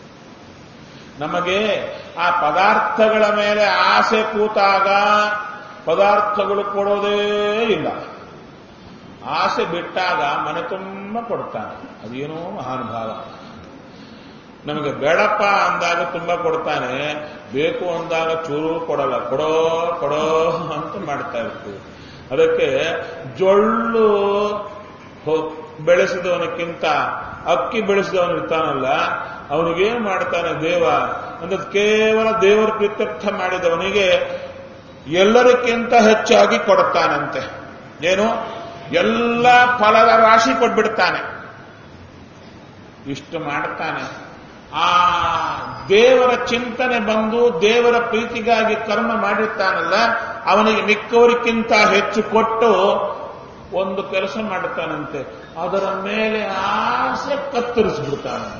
ನಮಗೆ ಆ ಪದಾರ್ಥಗಳ ಮೇಲೆ ಆಸೆ ಕೂತಾಗ ಪದಾರ್ಥಗಳು ಕೊಡೋದೇ ಇಲ್ಲ ಆಸೆ ಬಿಟ್ಟಾಗ ಮನೆ ತುಂಬ ಕೊಡ್ತಾನೆ ಅದೇನೋ ಮಹಾನುಭಾವ ನಮಗೆ ಬೇಡಪ್ಪ ಅಂದಾಗ ತುಂಬ ಕೊಡ್ತಾನೆ ಬೇಕು ಅಂದಾಗ ಚೂರು ಕೊಡಲ್ಲ ಕೊಡೋ ಕೊಡೋ ಅಂತ ಮಾಡ್ತಾ ಇರ್ತೀವಿ ಅದಕ್ಕೆ ಜೊಳ್ಳು ಹೊ- ಬೆಳೆಸಿದವನಕ್ಕಿಂತ ಅಕ್ಕಿ ಬೆಳೆಸಿದವನು ಇರ್ತಾನಲ್ಲ ಅವನಿಗೇನು ಮಾಡ್ತಾನೆ ದೇವ ಅಂದ್ರೆ ಕೇವಲ ದೇವರ ಪ್ರೀತ್ಯರ್ಥ ಮಾಡಿದವನಿಗೆ ಎಲ್ಲರಿಗಿಂತ ಹೆಚ್ಚಾಗಿ ಕೊಡುತ್ತಾನಂತೆ ಏನು ಎಲ್ಲ ಫಲದ ರಾಶಿ ಕೊಟ್ಬಿಡ್ತಾನೆ ಇಷ್ಟು ಮಾಡ್ತಾನೆ ಆ ದೇವರ ಚಿಂತನೆ ಬಂದು ದೇವರ ಪ್ರೀತಿಗಾಗಿ ಕರ್ಮ ಮಾಡಿರ್ತಾನಲ್ಲ ಅವನಿಗೆ ಮಿಕ್ಕವರಿಗಿಂತ ಹೆಚ್ಚು ಕೊಟ್ಟು ಒಂದು ಕೆಲಸ ಮಾಡುತ್ತಾನಂತೆ ಅದರ ಮೇಲೆ ಆಸೆ ಕತ್ತರಿಸ್ಬಿಡ್ತಾನೆ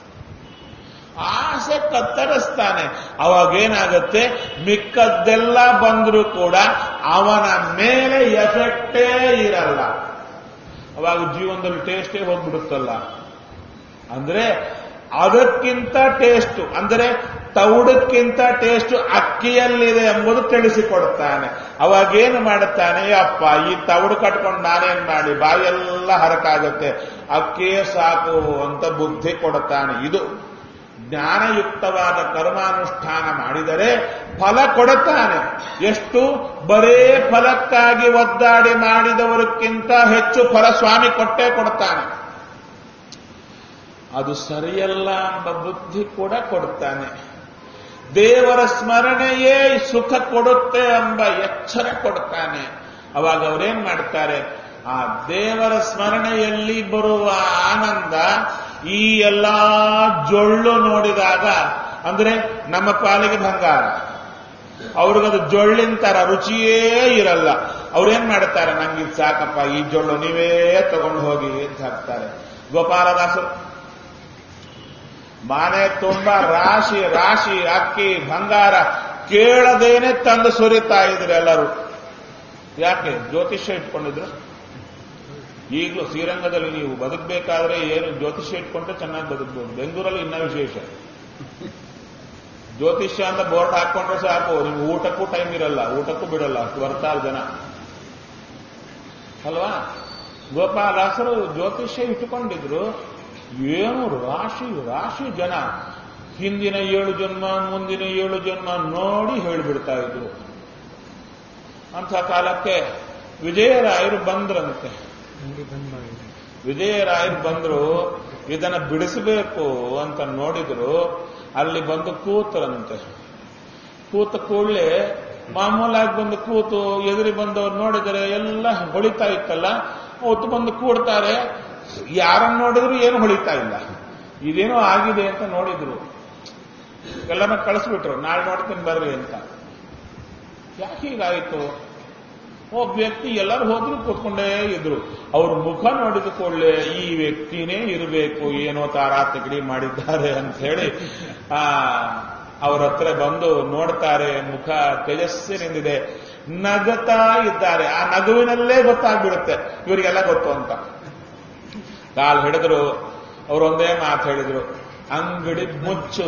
ಆಸೆ ಕತ್ತರಿಸ್ತಾನೆ ಅವಾಗೇನಾಗತ್ತೆ ಮಿಕ್ಕದ್ದೆಲ್ಲ ಬಂದರೂ ಕೂಡ ಅವನ ಮೇಲೆ ಎಫೆಕ್ಟೇ ಇರಲ್ಲ ಅವಾಗ ಜೀವನದಲ್ಲಿ ಟೇಸ್ಟೇ ಹೋಗ್ಬಿಡುತ್ತಲ್ಲ ಅಂದ್ರೆ ಅದಕ್ಕಿಂತ ಟೇಸ್ಟ್ ಅಂದರೆ ತೌಡಕ್ಕಿಂತ ಟೇಸ್ಟ್ ಅಕ್ಕಿಯಲ್ಲಿದೆ ಎಂಬುದು ತಿಳಿಸಿಕೊಡ್ತಾನೆ ಅವಾಗೇನು ಮಾಡುತ್ತಾನೆ ಅಪ್ಪ ಈ ತೌಡು ಕಟ್ಕೊಂಡು ನಾನೇನ್ ಮಾಡಿ ಬಾಯೆಲ್ಲ ಹರಕಾಗುತ್ತೆ ಅಕ್ಕಿಯೇ ಸಾಕು ಅಂತ ಬುದ್ಧಿ ಕೊಡುತ್ತಾನೆ ಇದು ಜ್ಞಾನಯುಕ್ತವಾದ ಕರ್ಮಾನುಷ್ಠಾನ ಮಾಡಿದರೆ ಫಲ ಕೊಡುತ್ತಾನೆ ಎಷ್ಟು ಬರೇ ಫಲಕ್ಕಾಗಿ ಒದ್ದಾಡಿ ಮಾಡಿದವರಕ್ಕಿಂತ ಹೆಚ್ಚು ಫಲ ಸ್ವಾಮಿ ಕೊಟ್ಟೇ ಕೊಡ್ತಾನೆ ಅದು ಸರಿಯಲ್ಲ ಎಂಬ ಬುದ್ಧಿ ಕೂಡ ಕೊಡುತ್ತಾನೆ ದೇವರ ಸ್ಮರಣೆಯೇ ಸುಖ ಕೊಡುತ್ತೆ ಎಂಬ ಎಚ್ಚರ ಕೊಡುತ್ತಾನೆ ಅವಾಗ ಅವರೇನ್ ಮಾಡ್ತಾರೆ ಆ ದೇವರ ಸ್ಮರಣೆಯಲ್ಲಿ ಬರುವ ಆನಂದ ಈ ಎಲ್ಲಾ ಜೊಳ್ಳು ನೋಡಿದಾಗ ಅಂದ್ರೆ ನಮ್ಮ ಪಾಲಿಗೆ ಬಂಗಾರ ಅವ್ರಿಗದು ಜೊಳ್ಳಿನ ತರ ರುಚಿಯೇ ಇರಲ್ಲ ಅವ್ರೇನ್ ಮಾಡ್ತಾರೆ ನಂಗೆ ಇದು ಸಾಕಪ್ಪ ಈ ಜೊಳ್ಳು ನೀವೇ ತಗೊಂಡು ಹೋಗಿ ಅಂತ ಹಾಕ್ತಾರೆ ಗೋಪಾಲದಾಸರು ಮನೆ ತುಂಬಾ ರಾಶಿ ರಾಶಿ ಅಕ್ಕಿ ಬಂಗಾರ ಕೇಳದೇನೆ ತಂದು ಸುರಿತಾ ಇದ್ರು ಎಲ್ಲರೂ ಯಾಕೆ ಜ್ಯೋತಿಷ್ಯ ಇಟ್ಕೊಂಡಿದ್ರು ಈಗಲೂ ಶ್ರೀರಂಗದಲ್ಲಿ ನೀವು ಬದುಕಬೇಕಾದ್ರೆ ಏನು ಜ್ಯೋತಿಷ್ಯ ಇಟ್ಕೊಂಡ್ರೆ ಚೆನ್ನಾಗಿ ಬದುಕಬಹುದು ಬೆಂಗಳೂರಲ್ಲಿ ಇನ್ನೂ ವಿಶೇಷ ಜ್ಯೋತಿಷ್ಯ ಅಂತ ಬೋರ್ಡ್ ಹಾಕೊಂಡ್ರೆ ಸಾಕು ನಿಮ್ಗೆ ಊಟಕ್ಕೂ ಟೈಮ್ ಇರಲ್ಲ ಊಟಕ್ಕೂ ಬಿಡಲ್ಲ ಅಷ್ಟು ಬರ್ತಾರೆ ಜನ ಅಲ್ವಾ ಗೋಪಾಲಾಸರು ಜ್ಯೋತಿಷ್ಯ ಇಟ್ಟುಕೊಂಡಿದ್ರು ಏನು ರಾಶಿ ರಾಶಿ ಜನ ಹಿಂದಿನ ಏಳು ಜನ್ಮ ಮುಂದಿನ ಏಳು ಜನ್ಮ ನೋಡಿ ಹೇಳಿಬಿಡ್ತಾ ಇದ್ರು ಅಂಥ ಕಾಲಕ್ಕೆ ವಿಜಯರಾಯರು ಬಂದ್ರಂತೆ ಅಂಗಡಿ ಬಂದ್ ಮಾಡಿದ್ರು ವಿಜಯರಾಯರು ಬಂದ್ರು ಇದನ್ನ ಬಿಡಿಸಬೇಕು ಅಂತ ನೋಡಿದ್ರು ಅಲ್ಲಿ ಬಂದು ಕೂತರಂತೆ ಕೂತ ಕೂಡಲೇ ಮಾಮೂಲಾಗಿ ಬಂದು ಕೂತು ಎದುರಿ ಬಂದವ್ರು ನೋಡಿದರೆ ಎಲ್ಲ ಹೊಳಿತಾ ಇತ್ತಲ್ಲ ಹೊತ್ತು ಬಂದು ಕೂಡ್ತಾರೆ ಯಾರನ್ನ ನೋಡಿದ್ರು ಏನು ಹೊಳಿತಾ ಇಲ್ಲ ಇದೇನೋ ಆಗಿದೆ ಅಂತ ನೋಡಿದ್ರು ಎಲ್ಲರನ್ನ ಕಳಿಸ್ಬಿಟ್ರು ನಾಳೆ ನೋಡ್ತೀನಿ ಬರ್ರಿ ಅಂತ ಯಾಕೆ ಹೀಗಾಯಿತು ಒಬ್ಬ ವ್ಯಕ್ತಿ ಎಲ್ಲರೂ ಹೋದ್ರು ಕೂತ್ಕೊಂಡೇ ಇದ್ರು ಅವ್ರ ಮುಖ ನೋಡಿದ ಕೂಡಲೇ ಈ ವ್ಯಕ್ತಿನೇ ಇರಬೇಕು ಏನೋ ತಾರಾತಗಡಿ ಮಾಡಿದ್ದಾರೆ ಅಂತ ಹೇಳಿ ಆ ಅವ್ರ ಹತ್ರ ಬಂದು ನೋಡ್ತಾರೆ ಮುಖ ತೇಜಸ್ಸಿನಿಂದಿದೆ ನಗತಾ ಇದ್ದಾರೆ ಆ ನಗುವಿನಲ್ಲೇ ಗೊತ್ತಾಗ್ಬಿಡುತ್ತೆ ಇವರಿಗೆಲ್ಲ ಗೊತ್ತು ಅಂತ ಕಾಲ್ ಹಿಡಿದ್ರು ಅವರೊಂದೇ ಮಾತು ಹೇಳಿದ್ರು ಅಂಗಡಿ ಮುಚ್ಚು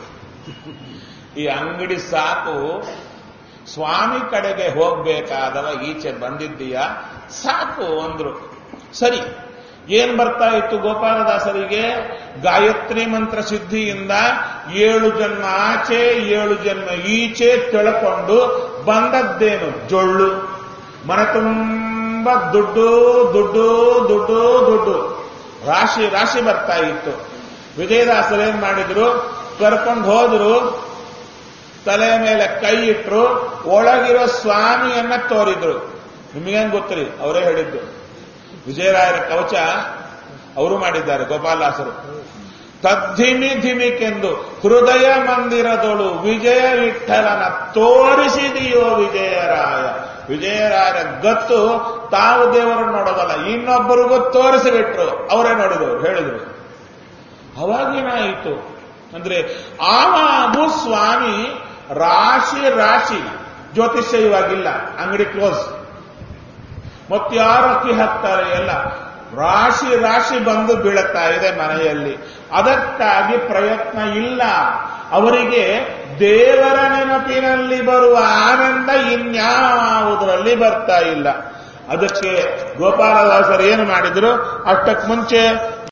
ಈ ಅಂಗಡಿ ಸಾಕು ಸ್ವಾಮಿ ಕಡೆಗೆ ಹೋಗ್ಬೇಕಾದವ ಈಚೆ ಬಂದಿದ್ದೀಯಾ ಸಾಕು ಅಂದ್ರು ಸರಿ ಏನ್ ಬರ್ತಾ ಇತ್ತು ಗೋಪಾಲದಾಸರಿಗೆ ಗಾಯತ್ರಿ ಮಂತ್ರ ಸಿದ್ಧಿಯಿಂದ ಏಳು ಜನ್ಮ ಆಚೆ ಏಳು ಜನ್ಮ ಈಚೆ ತಿಳ್ಕೊಂಡು ಬಂದದ್ದೇನು ಜೊಳ್ಳು ಮನ ತುಂಬ ದುಡ್ಡು ದುಡ್ಡು ದುಡ್ಡು ದುಡ್ಡು ರಾಶಿ ರಾಶಿ ಬರ್ತಾ ಇತ್ತು ವಿಜಯದಾಸರು ಏನ್ ಮಾಡಿದ್ರು ಕರ್ಕೊಂಡು ಹೋದ್ರು ತಲೆ ಮೇಲೆ ಕೈ ಇಟ್ರು ಒಳಗಿರೋ ಸ್ವಾಮಿಯನ್ನ ತೋರಿದ್ರು ನಿಮಗೇನ್ ಗೊತ್ತರಿ ಅವರೇ ಹೇಳಿದ್ದು ವಿಜಯರಾಯರ ಕವಚ ಅವರು ಮಾಡಿದ್ದಾರೆ ಗೋಪಾಲಾಸರು ತದ್ಧಿಮಿ ಧಿಮಿಕೆಂದು ಹೃದಯ ಮಂದಿರದೊಳು ವಿಜಯ ವಿಠಲನ ತೋರಿಸಿದೆಯೋ ವಿಜಯರಾಯ ವಿಜಯರಾಯರ ಗತ್ತು ತಾವು ದೇವರನ್ನು ನೋಡೋದಲ್ಲ ಇನ್ನೊಬ್ಬರಿಗೂ ತೋರಿಸಿಬಿಟ್ರು ಅವರೇ ನೋಡಿದವರು ಹೇಳಿದ್ರು ಅವಾಗೇನಾಯಿತು ಅಂದ್ರೆ ಆವಾಗು ಸ್ವಾಮಿ ರಾಶಿ ರಾಶಿ ಜ್ಯೋತಿಷ್ಯ ಇವಾಗಿಲ್ಲ ಅಂಗಡಿ ಕ್ಲೋಸ್ ಮತ್ತಾರು ಅಕ್ಕಿ ಹಾಕ್ತಾರೆ ಎಲ್ಲ ರಾಶಿ ರಾಶಿ ಬಂದು ಬೀಳುತ್ತಾ ಇದೆ ಮನೆಯಲ್ಲಿ ಅದಕ್ಕಾಗಿ ಪ್ರಯತ್ನ ಇಲ್ಲ ಅವರಿಗೆ ದೇವರ ನೆನಪಿನಲ್ಲಿ ಬರುವ ಆನಂದ ಇನ್ಯಾವುದರಲ್ಲಿ ಬರ್ತಾ ಇಲ್ಲ ಅದಕ್ಕೆ ಗೋಪಾಲದಾಸರು ಏನು ಮಾಡಿದ್ರು ಅಷ್ಟಕ್ಕೆ ಮುಂಚೆ